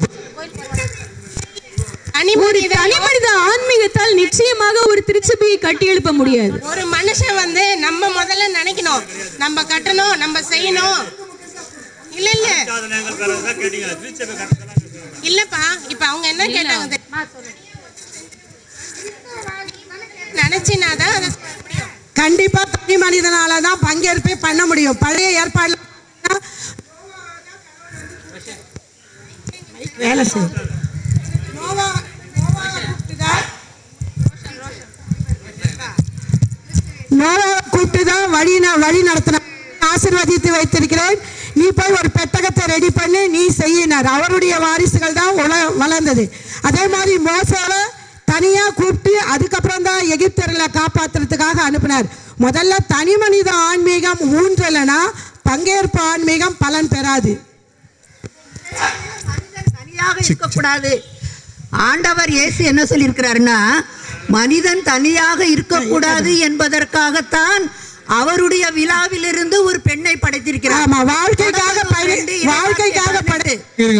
[SPEAKER 12] ஒரு தனி மனித ஆன்மீகத்தால் நிச்சயமாக ஒரு திருச்சபையை கட்டி எழுப்ப முடியாது
[SPEAKER 20] ஒரு மனுஷன் வந்து நம்ம முதல்ல நினைக்கணும் நம்ம கட்டணும் நம்ம செய்யணும் இல்ல இல்ல இல்லப்பா இப்ப அவங்க என்ன கேட்டாங்க தெரியுமா? நினைச்சினாதான் அதை
[SPEAKER 8] கண்டிப்பா தனி மனிதனால தான் பங்கேற்பே பண்ண முடியும் பழைய ஏற்பாடுல வேலை செய்யும் நோவாவை கூப்பிட்டு தான் வழி ந- வழி நடத்தின ஆசீர்வதித்து வைத்திருக்கிறேன் நீ போய் ஒரு பெட்டகத்தை ரெடி பண்ணி நீ செய்யினார் அவருடைய வாரிசுகள் தான் உல வளர்ந்தது அதே மாதிரி மோசாவை தனியாக கூப்பிட்டு அதுக்கப்புறம் தான் எகிப்தர்களை காப்பாத்துறதுக்காக அனுப்பினார் முதல்ல தனி மனித ஆன்மீகம் ஊன்றலைன்னா பங்கேற்பு ஆன்மீகம் பலன் பெறாது
[SPEAKER 18] தனியாக இருக்கக்கூடாது ஆண்டவர் இயேசு என்ன சொல்லியிருக்கிறாருன்னா மனிதன் தனியாக இருக்கக்கூடாது என்பதற்காகத்தான் அவருடைய விழாவிலிருந்து ஒரு பெண்ணை படைத்திருக்கிறார்
[SPEAKER 8] ஆமா வாழ்க்கைக்காக படை- வாழ்க்கைக்காக படை
[SPEAKER 5] இருங்க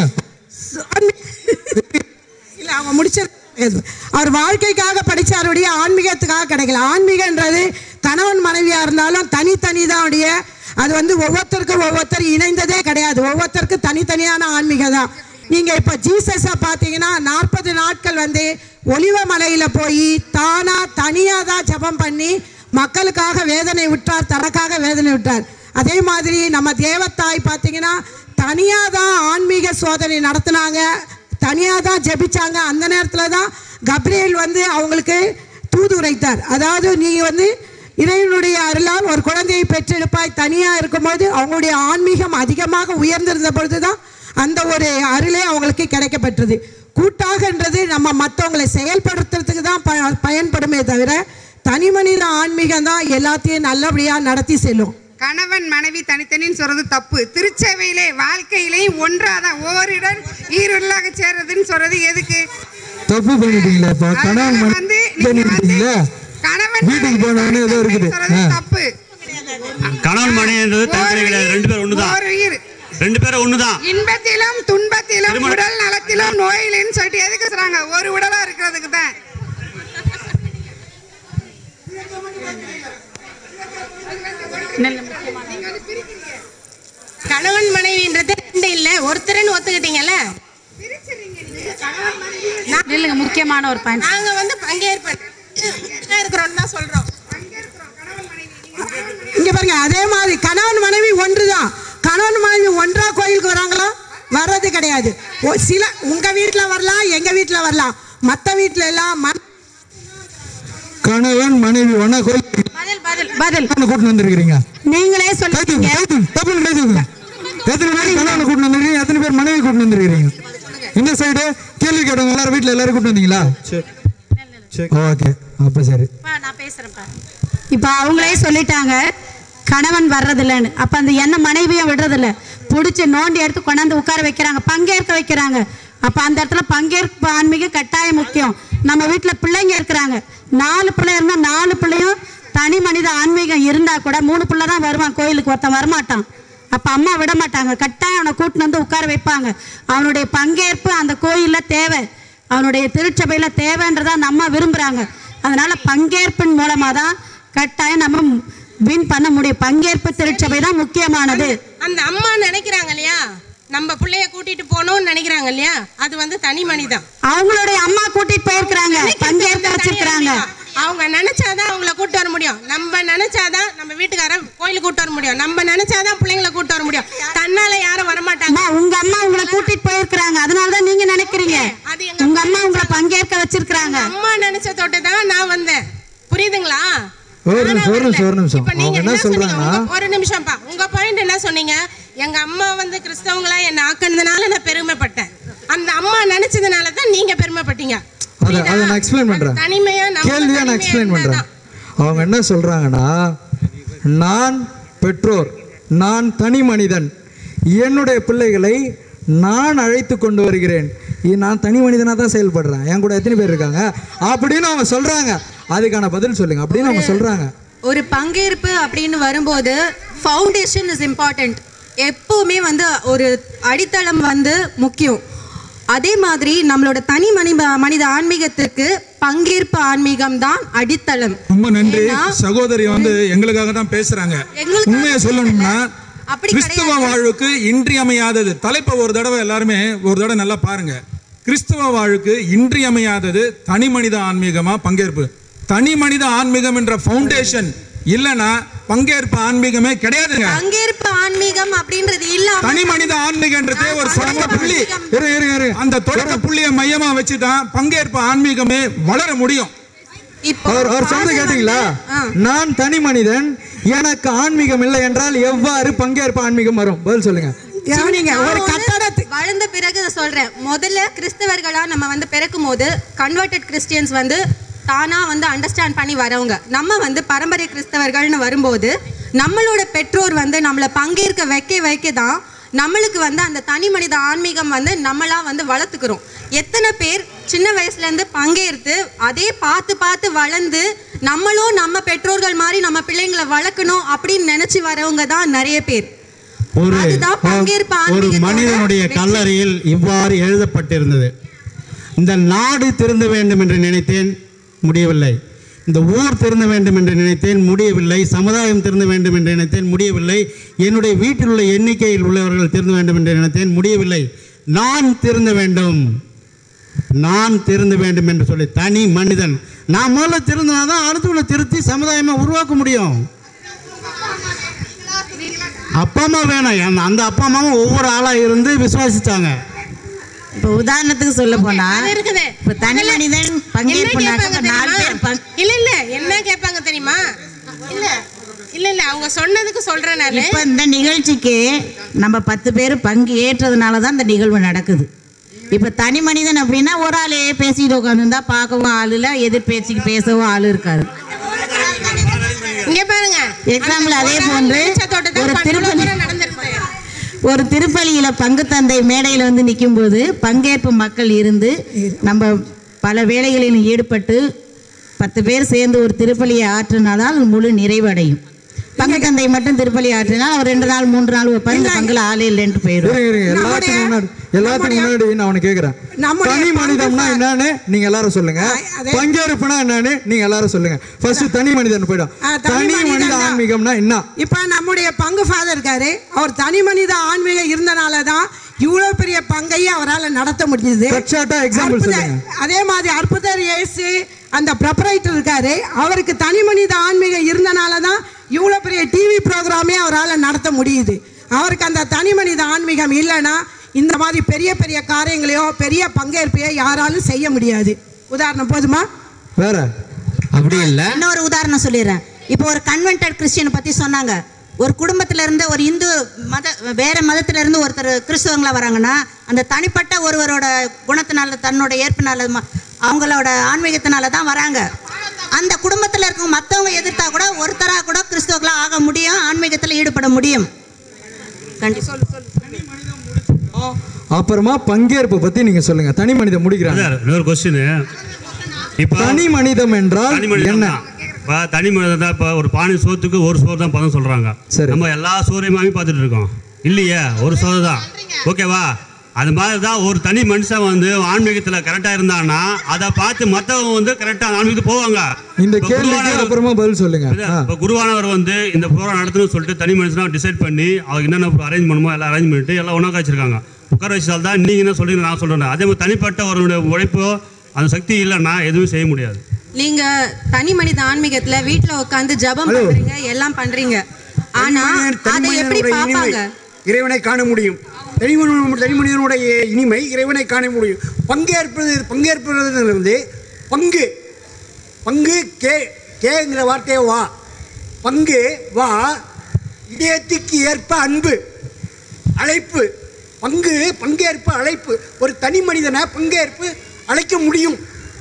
[SPEAKER 8] இல்ல அவங்க முடிச்சிரு அவர் வாழ்க்கைக்காக படிச்சாருடைய ஆன்மீகத்துக்காக கிடைக்கல ஆன்மீகன்றது கணவன் மனைவியா இருந்தாலும் தனித்தனி தான் உடைய அது வந்து ஒவ்வொருத்தருக்கும் ஒவ்வொருத்தர் இணைந்ததே கிடையாது ஒவ்வொருத்தருக்கும் தனித்தனியான ஆன்மீகம் தான் நீங்க இப்ப ஜீசஸை பார்த்தீங்கன்னா நாற்பது நாட்கள் வந்து ஒலிவ மலையில போய் தானா தனியா தான் ஜெபம் பண்ணி மக்களுக்காக வேதனை விட்டார் தனக்காக வேதனை விட்டார் அதே மாதிரி நம்ம தேவத்தாய் பார்த்தீங்கன்னா தனியாக தான் ஆன்மீக சோதனை நடத்துனாங்க தனியாக தான் ஜெபிச்சாங்க அந்த நேரத்தில் தான் கப்ரியேல் வந்து அவங்களுக்கு தூது உரைத்தார் அதாவது நீங்கள் வந்து இறைவனுடைய அருளால் ஒரு குழந்தையை பெற்றெடுப்பாய் தனியாக இருக்கும்போது அவங்களுடைய ஆன்மீகம் அதிகமாக உயர்ந்திருந்த பொழுது தான் அந்த ஒரு அருளே அவங்களுக்கு கிடைக்கப்பட்டது கூட்டாகன்றது நம்ம மற்றவங்களை செயல்படுத்துறதுக்கு தான் ப பயன்படுமே தவிர தனி மனித ஆன்மீகம் தான் எல்லாத்தையும் நல்லபடியாக நடத்தி செல்லும்
[SPEAKER 16] கணவன் மனைவி தனித்தனின்னு சொல்றது தப்பு திருச்சபையிலே வாழ்க்கையிலேயும் ஒன்றாதான் ஓரிடன் ஈருள்ளாக சேர்றதுன்னு சொல்றது எதுக்கு
[SPEAKER 5] தப்பு பண்ணிட்டீங்களா இப்போ கணவன்
[SPEAKER 16] வந்து
[SPEAKER 5] மனைவி பண்ணிட்டீங்களா
[SPEAKER 16] கணவன்
[SPEAKER 5] வீட்டுக்கு போனவொடனே ஏதோ இருக்குது
[SPEAKER 16] சொல்றது
[SPEAKER 5] ஆ.
[SPEAKER 16] தப்பு
[SPEAKER 21] கணவன் மனைவின்றது தனித்தனி கிடையாது ரெண்டு பேரும் ஒண்ணுதான்
[SPEAKER 16] ஓர் உயிர்
[SPEAKER 21] ரெண்டு பேரும் ஒண்ணுதான்
[SPEAKER 16] இன்பத்திலும் துன்பத்திலும்
[SPEAKER 21] திருமணம்.
[SPEAKER 16] உடல் நலத்திலும் நோயிலும் சொல்லிட்டு எதுக்கு சொல்றாங்க ஒரு உடலா இருக்கிறதுக்கு தான்
[SPEAKER 20] கணவன் மனைவின்றது ரெண்டு இல்ல ஒருத்தர்னு ஒத்துக்கிட்டீங்கல்ல
[SPEAKER 13] இல்லைங்க முக்கியமான ஒரு பாயிண்ட்
[SPEAKER 20] நாங்க வந்து பங்கேற்பு இருக்கிறோம் தான் சொல்றோம்
[SPEAKER 8] இங்க பாருங்க அதே மாதிரி கணவன் மனைவி ஒன்றுதான் கணவன் மனைவி ஒன்றா கோயிலுக்கு வராங்களா வர்றது கிடையாது ஒ- சில உங்க வீட்ல வரலாம் எங்க வீட்ல வரலாம் மத்த வீட்ல எல்லாம் ம-
[SPEAKER 5] கணவன் மனைவி ஒன்னா கோயில்
[SPEAKER 13] பதில் பதில்
[SPEAKER 5] கூட்டு வந்திருக்கிறீங்க
[SPEAKER 13] நீங்களே சொல்லிட்டீங்க
[SPEAKER 5] டபுள் கைதுங்க எத்தனை பேர் கல்யாணம் கூட்டு வந்திருக்கீங்க எத்தனை பேர் மனைவி கூட்டு வந்திருக்கிறீங்க இந்த சைடு கேள்வி கேட்டவங்க எல்லாரும் வீட்ல எல்லாரும் கூட்டு வந்தீங்களா ஓகே அப்ப சரி
[SPEAKER 13] நான் பேசுறேன்ப்பா இப்போ அவங்களே சொல்லிட்டாங்க கணவன் வர்றதில்லைன்னு அப்ப அந்த என்ன மனைவியும் விடுறதில்ல பிடிச்சி நோண்டி எடுத்து கொண்டாந்து உட்கார வைக்கிறாங்க பங்கேற்க வைக்கிறாங்க அப்ப அந்த இடத்துல பங்கேற்பு ஆன்மீகம் கட்டாயம் முக்கியம் நம்ம வீட்டுல பிள்ளைங்க இருக்கிறாங்க நாலு பிள்ளை இருந்தா நாலு பிள்ளையும் தனி மனித ஆன்மீகம் இருந்தா கூட மூணு பிள்ளை தான் வருவான் கோயிலுக்கு ஒருத்தன் வரமாட்டான் அப்ப அம்மா விட மாட்டாங்க கட்டாயம் அவனை கூட்டின்னு வந்து உட்கார வைப்பாங்க அவனுடைய பங்கேற்பு அந்த கோயில்ல தேவை அவனுடைய திருச்சபையில தேவைன்றதா நம்ம விரும்புறாங்க அதனால பங்கேற்பின் மூலமா தான் கட்டாயம் நம்ம வின் பண்ண முடியும் பங்கேற்பு திருச்சபை தான் முக்கியமானது
[SPEAKER 20] அந்த அம்மா நினைக்கிறாங்க இல்லையா நம்ம பிள்ளைய கூட்டிட்டு போகணும்னு நினைக்கிறாங்க இல்லையா அது வந்து தனி மனிதம்
[SPEAKER 13] அவங்களுடைய அம்மா கூட்டிட்டு போயிருக்கிறாங்க பங்கேற்க வச்சிருக்கிறாங்க
[SPEAKER 20] அவங்க நினைச்சாதான் அவங்கள கூட்டு வர முடியும் நம்ம நினைச்சாதான் நம்ம வீட்டுக்காரன் கோயிலுக்கு கூட்டு வர முடியும் நம்ம நினைச்சாதான் பிள்ளைங்களை கூட்டு வர முடியும் தன்னால யாரும் வரமாட்டாங்க
[SPEAKER 13] அம்மா, உங்க அம்மா உங்களை கூட்டிட்டு போயிருக்கிறாங்க அதனாலதான் நீங்க நினைக்கிறீங்க உங்க அம்மா உங்களை பங்கேற்க வச்சிருக்கிறாங்க
[SPEAKER 20] அம்மா நினைச்ச தொட்டு தான் நான் வந்தேன் புரியுதுங்களா
[SPEAKER 5] ஒரு நிமிஷம் ஒரு நிமிஷம் ஒரு நிமிஷம்
[SPEAKER 20] இப்ப
[SPEAKER 5] அவங்க
[SPEAKER 20] நீங்க
[SPEAKER 5] என்ன
[SPEAKER 20] என்ன சொன்னீங்க
[SPEAKER 5] சொல்றாங்கன்னா
[SPEAKER 20] உங்க- ஒரு நிமிஷம்ப்பா உங்க பாயிண்ட் என்ன சொன்னீங்க எங்க அம்மா வந்து கிறிஸ்தவங்களா என்ன ஆக்குனதுனால நான் பெருமைப்பட்டேன் அந்த அம்மா நினைச்சதுனால தான் நீங்க பெருமைப்பட்டீங்க
[SPEAKER 5] அதை அதை நான் எக்ஸ்பிளைன் பண்றேன்
[SPEAKER 20] தனிமையா நம்ம
[SPEAKER 5] கேள்வியா நான் எக்ஸ்பிளைன் பண்றேன் அவங்க என்ன சொல்றாங்கன்னா நான் பெற்றோர் நான் தனி மனிதன் என்னுடைய பிள்ளைகளை நான் அழைத்து கொண்டு வருகிறேன் இ- நான் தனி மனிதனாக தான் செயல்படுறேன் என் கூட எத்தனை பேர் இருக்காங்க அப்படின்னு அவங்க சொல்றாங்க அதுக்கான பதில் சொல்லுங்க அப்படின்னு அவங்க சொல்றாங்க
[SPEAKER 14] ஒரு பங்கேற்பு அப்படின்னு வரும்போது ஃபவுண்டேஷன் இஸ் இம்பார்ட்டண்ட் எப்போவுமே வந்து ஒரு அடித்தளம் வந்து முக்கியம் அதே மாதிரி நம்மளோட தனி மனி மனித ஆன்மீகத்திற்கு பங்கேற்பு ஆன்மீகம் தான் அடித்தளம்
[SPEAKER 10] ரொம்ப நன்றி
[SPEAKER 14] ஏன்னா,
[SPEAKER 10] சகோதரி வந்து எங்களுக்காக தான் பேசுறாங்க
[SPEAKER 14] எங்களுக்காக
[SPEAKER 10] உண்மையை சொல்லணும்னா
[SPEAKER 14] அப்படி
[SPEAKER 10] கிறிஸ்துவ வாழ்வுக்கு இன்றியமையாதது தலைப்பை ஒரு தடவை எல்லாருமே ஒரு தடவை நல்லா பாருங்க கிறிஸ்துவ வாழ்வுக்கு இன்றியமையாதது தனி மனித ஆன்மீகமா பங்கேற்பு தனி மனித ஆன்மீகம் என்ற ஃபவுண்டேஷன் இல்லைன்னா பங்கேற்பு ஆன்மீகமே கிடையாதுங்க
[SPEAKER 14] பங்கேற்பு ஆன்மீகம் அப்படின்றது இல்லாம
[SPEAKER 10] தனி மனித ஆன்மீகன்றதே ஒரு தொடக்க புள்ளி
[SPEAKER 5] இரு, இரு, இரு.
[SPEAKER 10] அந்த தொடக்க புள்ளியை மையமா வச்சு தான் பங்கேற்பு ஆன்மீகமே வளர முடியும்
[SPEAKER 5] அவர் அவர் சொந்த கேட்டீங்களா நான் தனி மனிதன் எனக்கு ஆன்மீகம் இல்லை என்றால் எவ்வாறு பங்கேற்பு ஆன்மீகம் வரும் பதில் சொல்லுங்க
[SPEAKER 14] ஒரு கட்டடத்து வளர்ந்த பிறகு நான் சொல்றேன் முதல்ல கிறிஸ்தவர்களா நம்ம வந்து பிறக்கும் போது கன்வெர்டட் கிறிஸ்டியன்ஸ் வந்து தானா வந்து அண்டர்ஸ்டாண்ட் பண்ணி வரவங்க நம்ம வந்து பரம்பரை கிறிஸ்தவர்கள்னு வரும்போது நம்மளோட பெற்றோர் வந்து நம்மளை பங்கேற்க வைக்க வைக்க தான் நம்மளுக்கு வந்து அந்த தனி மனித ஆன்மீகம் வந்து நம்மளா வந்து வளர்த்துக்கிறோம் எத்தனை பேர் சின்ன வயசுல இருந்து பங்கேற்று அதே பார்த்து பார்த்து வளர்ந்து நம்மளும் நம்ம பெற்றோர்கள் மாதிரி நம்ம பிள்ளைங்களை வளர்க்கணும் அப்படின்னு நினைச்சு வரவங்க தான் நிறைய பேர்
[SPEAKER 22] ஒரு
[SPEAKER 14] அதுதான் பங்கேற்பு
[SPEAKER 22] ஒரு
[SPEAKER 14] ஆன்மீகத்தோட
[SPEAKER 22] மனிதனுடைய
[SPEAKER 14] வெற்றி.
[SPEAKER 22] கல்லறையில் இவ்வாறு எழுதப்பட்டிருந்தது இந்த நாடு திருந்த வேண்டும் என்று நினைத்தேன் முடியவில்லை இந்த ஊர் திருந்த வேண்டும் என்று நினைத்தேன் முடியவில்லை சமுதாயம் திருந்த வேண்டும் என்று நினைத்தேன் முடியவில்லை என்னுடைய வீட்டில் உள்ள எண்ணிக்கையில் உள்ளவர்கள் திருந்த வேண்டும் என்று நினைத்தேன் முடியவில்லை நான் திருந்த வேண்டும் நான் திருந்த வேண்டும் என்று சொல்லி தனி மனிதன் நான் முதல்ல திருந்தினா தான் அடுத்தவங்களை திருத்தி சமுதாயமா உருவாக்க முடியும் அப்பா அம்மா வேணும் அந்த- அந்த அப்பா அம்மாவும் ஒவ்வொரு ஆளாக இருந்து விசுவாசிச்சாங்க
[SPEAKER 17] இப்போ உதாரணத்துக்கு சொல்ல போனா
[SPEAKER 20] அது இருக்குது
[SPEAKER 17] இப்போ தனி மனிதன்
[SPEAKER 20] என்ன
[SPEAKER 17] பங்கேற்புனாக்க
[SPEAKER 20] கேட்பாங்க
[SPEAKER 17] இப்ப நாலு
[SPEAKER 20] தெரியுமா?
[SPEAKER 17] பேர் பங்கு
[SPEAKER 20] இல்ல இல்ல என்ன கேட்பாங்க தெரியுமா இல்ல இல்ல இல்ல அவங்க சொன்னதுக்கு சொல்றேன் நானு
[SPEAKER 17] இப்போ இந்த நிகழ்ச்சிக்கு நம்ம பத்து பேர் பங்கு ஏற்றதுனால தான் இந்த நிகழ்வு நடக்குது இப்போ தனி மனிதன் அப்படின்னா ஒரு ஆளே பேசிட்டு உட்காந்துருந்தா பார்க்கவும் ஆள் இல்லை எதிர் பேச்சுக்கு பேசவும் ஆள் இருக்காது
[SPEAKER 20] இங்க பாருங்க
[SPEAKER 17] எக்ஸாம்பிள் அதே போன்று ஒரு திருப்பலி
[SPEAKER 20] நடந்திருக்கு
[SPEAKER 17] ஒரு திருப்பலியில பங்கு தந்தை மேடையில் வந்து நிற்கும்போது பங்கேற்பு மக்கள் இருந்து நம்ம பல வேலைகளில் ஈடுபட்டு பத்து பேர் சேர்ந்து ஒரு திருப்பலியை ஆற்றினாதான் அது முழு நிறைவடையும் பங்கு தந்தை மட்டும் திருப்பலி ஆற்றினால் அவர் ரெண்டு நாள் மூன்று நாள் வைப்பார் இந்த பங்குல ஆளே இல்லைன்ட்டு போயிடும்
[SPEAKER 5] இருங்க, இருங்க. எல்லாத்துக்கும் முன்னாடி எல்லாத்துக்கும் முன்னாடி நான் அவனை கேக்குறேன்
[SPEAKER 8] நம்முடைய
[SPEAKER 5] தனி மனிதம்னா என்னன்னு நீங்க எல்லாரும் சொல்லுங்க பங்கேற்புனா என்னன்னு நீங்க எல்லாரும் சொல்லுங்க ஃபர்ஸ்ட் தனி மனிதன் போயிடும்
[SPEAKER 8] ஆ, தனி
[SPEAKER 5] தனி மனித
[SPEAKER 8] மனிதன் தான்.
[SPEAKER 5] ஆன்மீகம்னா என்ன
[SPEAKER 8] இப்போ நம்முடைய பங்கு ஃபாதர் இருக்காரு அவர் தனி மனித ஆன்மீகம் இருந்தனால தான் இவ்வளோ பெரிய பங்கையும் அவரால் நடத்த முடிஞ்சது
[SPEAKER 5] எக்ஸாம்பிள்
[SPEAKER 8] அற்புத-
[SPEAKER 5] சொல்லுங்க
[SPEAKER 8] அதே மாதிரி அற்புதர் இயேசு அந்த ப்ரொப்பரைட்டர் இருக்காரு அவருக்கு தனி மனித ஆன்மீகம் இருந்தனால தான் இவ்வளோ பெரிய டிவி ப்ரோக்ராமே அவரால் நடத்த முடியுது அவருக்கு அந்த தனி மனித ஆன்மீகம் இல்லைன்னா இந்த மாதிரி பெரிய பெரிய காரியங்களையோ பெரிய பங்கேற்பையோ யாராலும் செய்ய முடியாது உதாரணம் போதுமா
[SPEAKER 5] வேற
[SPEAKER 17] அப்படி இல்லை இன்னொரு உதாரணம் சொல்லிடுறேன் இப்போ ஒரு கன்வென்டட் கிறிஸ்டியனை பற்றி சொன்னாங்க ஒரு குடும்பத்துல இருந்து ஒரு இந்து மத வேற மதத்துல இருந்து ஒருத்தர் கிறிஸ்தவங்களா வராங்கன்னா அந்த தனிப்பட்ட ஒருவரோட குணத்தினால தன்னோட ஏற்பினால ம- அவங்களோட ஆன்மீகத்தினால தான் வராங்க அந்த குடும்பத்துல இருக்க மற்றவங்க எதிர்த்தா கூட ஒருத்தரா கூட கிறிஸ்தவர்களா ஆக முடியும் ஆன்மீகத்தில் ஈடுபட முடியும் கண்டிப்பா
[SPEAKER 5] அப்புறமா பங்கேற்பு பத்தி நீங்க சொல்லுங்க தனி மனிதன் முடிக்கிறாங்க
[SPEAKER 21] இன்னொரு கொஸ்டின் இப்போ
[SPEAKER 5] தனி மனிதம் என்றால்
[SPEAKER 21] தனி மனிதன்
[SPEAKER 5] என்ன
[SPEAKER 21] தான். இப்போ தனி மனிதன் தான் இப்போ ஒரு பானை சோத்துக்கு ஒரு சோறு தான் பதம் சொல்றாங்க நம்ம எல்லா சோறையுமாவே பார்த்துட்டு இருக்கோம் இல்லையே ஒரு சோறு தான் ஓகேவா அது மாதிரி தான் ஒரு தனி மனுஷன் வந்து ஆன்மீகத்தில் கரெக்டாக இருந்தான்னா அதை பார்த்து மற்றவங்க வந்து கரெக்டாக ஆன்மீகத்துக்கு போவாங்க
[SPEAKER 5] இந்த
[SPEAKER 21] இப்ப
[SPEAKER 5] கேள்விக்கு
[SPEAKER 21] குருவானவர்
[SPEAKER 5] அப்புறமா பதில் சொல்லுங்க ஆ.
[SPEAKER 21] இப்போ குருவானவர் வந்து இந்த ப்ரோக்ராம் நடத்தணும்னு சொல்லிட்டு தனி மனுஷனாக டிசைட் பண்ணி அவருக்கு என்னென்ன அரேஞ்ச் பண்ணுமோ எல்லாம் அரேஞ்ச் பண்ணிட்டு எல்லாம் ஒன்றா வச்சிருக்காங்க உட்கார வச்சால் தான் நீங்கள் என்ன சொல்றீங்க நான் சொல்கிறேன் அதே மாதிரி தனிப்பட்ட ஒருவருடைய உழைப்போ அந்த சக்தி இல்லைன்னா எதுவும் செய்ய முடியாது
[SPEAKER 14] நீங்க தனி மனித ஆன்மீகத்துல வீட்ல உட்காந்து ஜெபம் பண்றீங்க எல்லாம் பண்றீங்க ஆனா அதை எப்படி
[SPEAKER 9] தனிமனிதனுடைய இனிமை
[SPEAKER 14] பாப்பாங்க
[SPEAKER 9] இறைவனை காண முடியும் தனிமனிதன் தனிமனிதனுடைய இனிமை இறைவனை காண முடியும் பங்கேற்பது பங்கேற்பது வந்து பங்கு பங்கு கே கேங்கிற வார்த்தையை வா பங்கு வா இதயத்துக்கு ஏற்ப அன்பு அழைப்பு பங்கு பங்கேற்பு அழைப்பு ஒரு தனி மனிதனை பங்கேற்பு அழைக்க முடியும்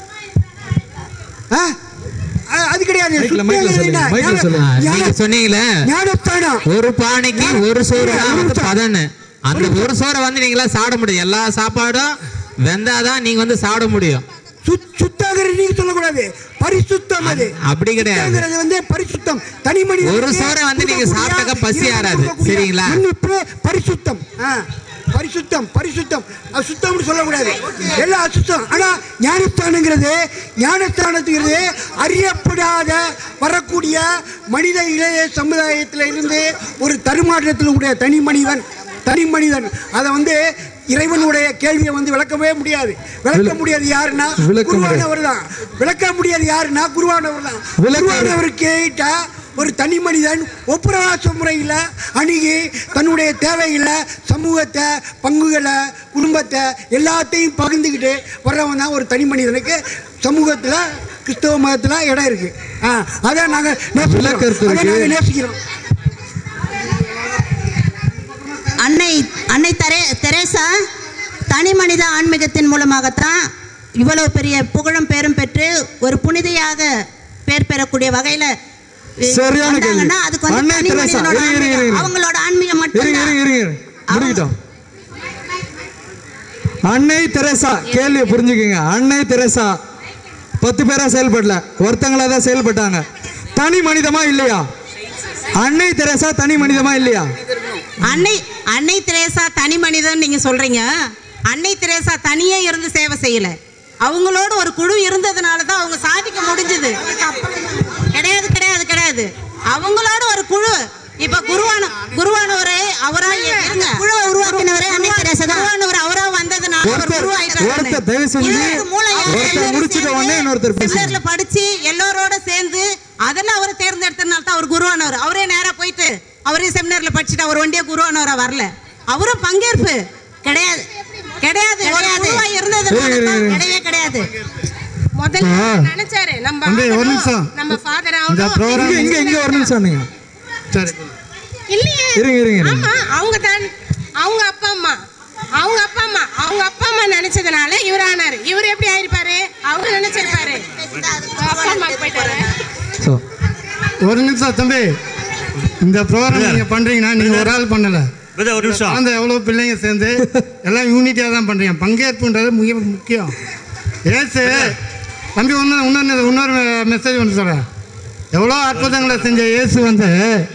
[SPEAKER 9] ஆ? அ- அது கிடையாது
[SPEAKER 5] மைக்ல மைக்ல சொல்லுங்க மைக்ல சொல்லுங்க
[SPEAKER 2] நீங்க சொன்னீங்களே
[SPEAKER 9] ஞானஸ்தானம்
[SPEAKER 2] ஒரு பானைக்கு ஒரு சோறு தான் வந்து பதன்னு அந்த ஒரு சோறை வந்து நீங்களா சாப்பிட முடியும் எல்லா சாப்பாடும் வெந்தாதான் நீங்க வந்து சாப்பிட முடியும்
[SPEAKER 9] சுத்தாகிறது நீங்க சொல்லக்கூடாது பரிசுத்தம் அது
[SPEAKER 2] அப்படி கிடையாது
[SPEAKER 9] சுத்தங்கிறது வந்து பரிசுத்தம் தனி மனிதனுக்கு
[SPEAKER 2] ஒரு சோறை வந்து நீங்க
[SPEAKER 9] கொடுக்கக்கூடிய
[SPEAKER 2] சாப்பிட்டாக்க பசி
[SPEAKER 9] இறைவனுக்கு
[SPEAKER 2] ஆறாது.
[SPEAKER 9] கொடுக்கக்கூடிய
[SPEAKER 2] சரிங்களா?
[SPEAKER 9] மன்னிப்பு பரிசுத்தம் ஆ, பரிசுத்தம் பரிசுத்தம் அது சுத்தம்னு சொல்லக்கூடாது எல்லாம் அசுத்தம் ஆனா ஞானஸ்தானங்கிறது ஞானஸ்தானத்துங்கிறது அறியப்படாத வரக்கூடிய மனித இளைய சமுதாயத்தில் இருந்து ஒரு தருமாற்றத்தில் உடைய தனி மனிதன் தனி மனிதன் அதை வந்து இறைவனுடைய கேள்வியை வந்து விளக்கவே முடியாது விளக்க முடியாது யாருன்னா
[SPEAKER 5] விளக்க முடியாது.
[SPEAKER 9] குருவானவர் தான் விளக்க முடியாது யாருன்னா குருவானவர் தான்
[SPEAKER 5] விளக்க
[SPEAKER 9] குருவானவர் கேட்டா ஒரு தனி மனிதன் ஒப்புரவாச முறையில் அணுகி தன்னுடைய தேவைகளை சமூகத்தை பங்குகளை குடும்பத்தை எல்லாத்தையும் பகிர்ந்துக்கிட்டு வர்றவன் தான் ஒரு தனி மனிதனுக்கு சமூகத்தில் கிறிஸ்தவ மதத்தில் இடம் இருக்கு ஆ அதை நாங்கள்
[SPEAKER 5] விளக்கறது
[SPEAKER 9] நேசிக்கிறோம் அதை
[SPEAKER 5] இருக்கு.
[SPEAKER 9] நாங்கள் நேசிக்கிறோம்
[SPEAKER 17] அன்னை அன்னை தெரே தெரேசா தனி மனித ஆன்மீகத்தின் மூலமாகத்தான் இவ்வளவு பெரிய புகழும் பேரும் பெற்று ஒரு புனிதையாக பேர் பெறக்கூடிய வகையில அஹ்,
[SPEAKER 5] சரியான கேள்வி
[SPEAKER 17] வந்தாங்கன்னா அதுக்கு வந்து
[SPEAKER 5] அன்னை
[SPEAKER 17] தனி
[SPEAKER 5] தெரசா
[SPEAKER 17] மனிதனோட
[SPEAKER 5] இருங்க, இருங்க,
[SPEAKER 17] ஆன்மீகம்,
[SPEAKER 5] இருங்க.
[SPEAKER 17] அவங்களோட ஆன்மீகம்
[SPEAKER 5] இருங்க
[SPEAKER 17] மட்டும்
[SPEAKER 5] இருங்க இருங்க இருங்க. முடிக்கிட்டோம் அன்னை தெரசா கேள்வியை புரிஞ்சுக்கங்க அன்னை தெரசா பத்து பேரா செயல்படல ஒருத்தங்களா தான் செயல்பட்டாங்க தனி மனிதமா இல்லையா அன்னை தெரசா தனி மனிதமா இல்லையா
[SPEAKER 17] அன்னை அன்னை தெரேசா தனி மனிதன் நீங்க சொல்றீங்க அன்னை தெரேசா தனியே இருந்து சேவை செய்யல அவங்களோட ஒரு குழு இருந்ததுனால தான் அவங்க சாதிக்க முடிஞ்சது கிடையாது கிடையாது கிடையாது அவங்களோட ஒரு குழு இப்ப குருவான குருவானவரே அவரா இருங்க குழுவை உருவாக்கினவரே அன்னை தெரேசா தான் குருவானவர் அவரா வந்ததுனால அவர்
[SPEAKER 5] ஒருத்தர்
[SPEAKER 17] குருவாயிட்டாரு
[SPEAKER 5] ஒருத்தர் தயவு செஞ்சு
[SPEAKER 17] இதுக்கு மூளை யாரு?
[SPEAKER 5] ஒருத்தர் முடிச்சிட்ட உடனே இன்னொருத்தர் பேசுங்க
[SPEAKER 17] செமினார்ல படிச்சு எல்லாரோட சேர்ந்து அதெல்லாம் அவர் தேர்ந்தெடுத்ததுனால தான் அவர் குருவானவர் அவரே நேரா போயிட்டு அவரே செமினார்ல படிச்சுட்டு அவர் ஒண்டியே குருவானவரா வரல அவரும் பங்கேற்பு கிடையாது கிடையாது கிடையாது குருவா இருந்ததுனால
[SPEAKER 5] இருங்க,
[SPEAKER 17] தான்
[SPEAKER 5] இருங்க.
[SPEAKER 17] கிடையவே கிடையாது
[SPEAKER 20] முதல்ல
[SPEAKER 5] ஆ.
[SPEAKER 20] நினைச்சாரு நம்ம
[SPEAKER 5] தம்பி, ஒரு
[SPEAKER 20] ஆகணும்,
[SPEAKER 5] நிமிஷம்.
[SPEAKER 20] நம்ம ஃபாதர்
[SPEAKER 5] இந்த ப்ரோக்ராம் இங்க இங்க இங்க ஒரு நிமிஷம் நீங்க
[SPEAKER 22] சரி
[SPEAKER 20] இல்லையே
[SPEAKER 5] இருங்க, இருங்க, இருங்க.
[SPEAKER 20] ஆமா அவங்க தான் அவங்க அப்பா அம்மா அவங்க அப்பா அம்மா அவங்க அப்பா அம்மா நினைச்சதுனால இவர் ஆனாரு இவர் எப்படி ஆயிருப்பாரு அவரு நினைச்சிருப்பாரு அப்பா அம்மாக்கு போயிட்டாரு
[SPEAKER 5] ஸோ
[SPEAKER 22] ஒரு நிமிஷம் தம்பி இந்த ப்ரோக்ராம் நீங்கள் பண்ணுறீங்கன்னா நீங்கள் ஒரு ஆள் பண்ணலை
[SPEAKER 21] பிரதர், ஒரு நிமிஷம்.
[SPEAKER 22] அந்த எவ்வளோ பிள்ளைங்க சேர்ந்து எல்லாம் யூனிட்டியாக தான் பண்ணுறீங்க பங்கேற்புன்றது மிக முக்கியம் ஏசு தம்பி ஒன்று இன்னொரு இன்னொரு மெசேஜ் ஒன்று சொல்கிறேன் எவ்வளோ அற்புதங்களை செஞ்ச இயேசு வந்து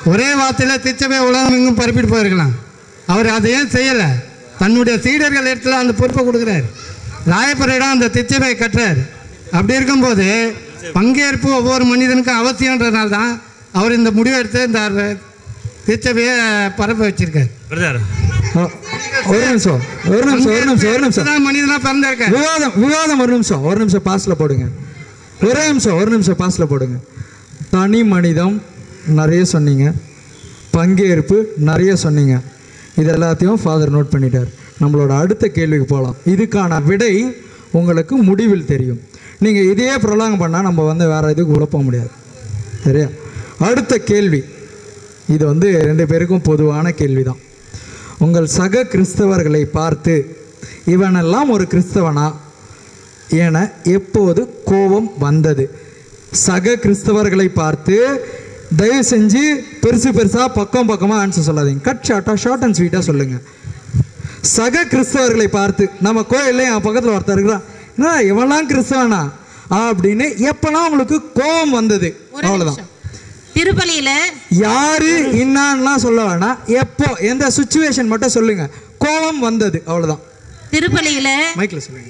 [SPEAKER 22] ஒரே வார்த்தையில் திருச்சபை உலகம் எங்கும் பரப்பிட்டு போயிருக்கலாம் அவர் அதை ஏன் செய்யலை தன்னுடைய சீடர்கள் இடத்துல அந்த பொறுப்பை கொடுக்குறாரு ராயப்பரிடம் அந்த திருச்சபையை கட்டுறாரு அப்படி இருக்கும்போது பங்கேற்பு ஒவ்வொரு மனிதனுக்கும் அவசியன்றதுனால தான் அவர் இந்த முடிவை எடுத்து இந்த திருச்சபையை பரப்ப வச்சிருக்காரு
[SPEAKER 21] பிரதர்
[SPEAKER 5] ஒரு நிமிஷம் ஒரு நிமிஷம் ஒரு நிமிஷம் ஒரு நிமிஷம்
[SPEAKER 22] மனிதனா பிறந்திருக்க
[SPEAKER 5] விவாதம் விவாதம் ஒரு நிமிஷம் ஒரு நிமிஷம் பாஸ்ல போடுங்க ஒரே நிமிஷம் ஒரு நிமிஷம் பாஸ்ல போடுங்க தனி மனிதம் நிறைய சொன்னீங்க பங்கேற்பு நிறைய சொன்னீங்க இது எல்லாத்தையும் ஃபாதர் நோட் பண்ணிட்டார் நம்மளோட அடுத்த கேள்விக்கு போகலாம் இதுக்கான விடை உங்களுக்கு முடிவில் தெரியும் நீங்கள் இதையே ப்ரொலாங் பண்ணால் நம்ம வந்து வேறு இதுக்கு உள்ள போக முடியாது சரியா அடுத்த கேள்வி இது வந்து ரெண்டு பேருக்கும் பொதுவான கேள்வி தான் உங்கள் சக கிறிஸ்தவர்களை பார்த்து இவனெல்லாம் ஒரு கிறிஸ்தவனா என எப்போது கோபம் வந்தது சக கிறிஸ்தவர்களை பார்த்து தயவு செஞ்சு பெருசு பெருசாக பக்கம் பக்கமாக ஆன்சர் சொல்லாதீங்க கட் ஷார்ட்டாக ஷார்ட் அண்ட் ஸ்வீட்டாக சொல்லுங்கள் சக கிறிஸ்தவர்களை பார்த்து நம்ம கோயிலில் என் பக்கத்தில் ஒருத்தர் இருக்கிறான் என்ன இவெல்லாம் கிறிஸ்தவனா அப்படின்னு எப்போலாம் உங்களுக்கு கோபம் வந்தது அவ்வளோதான்
[SPEAKER 17] திருப்பலியில
[SPEAKER 5] யாரு இன்னான்லாம் சொல்ல வேணாம் எப்போ எந்த சுச்சுவேஷன் மட்டும் சொல்லுங்க கோபம் வந்தது அவ்வளவுதான்
[SPEAKER 17] திருப்பலியில
[SPEAKER 5] மைக்ல சொல்லுங்க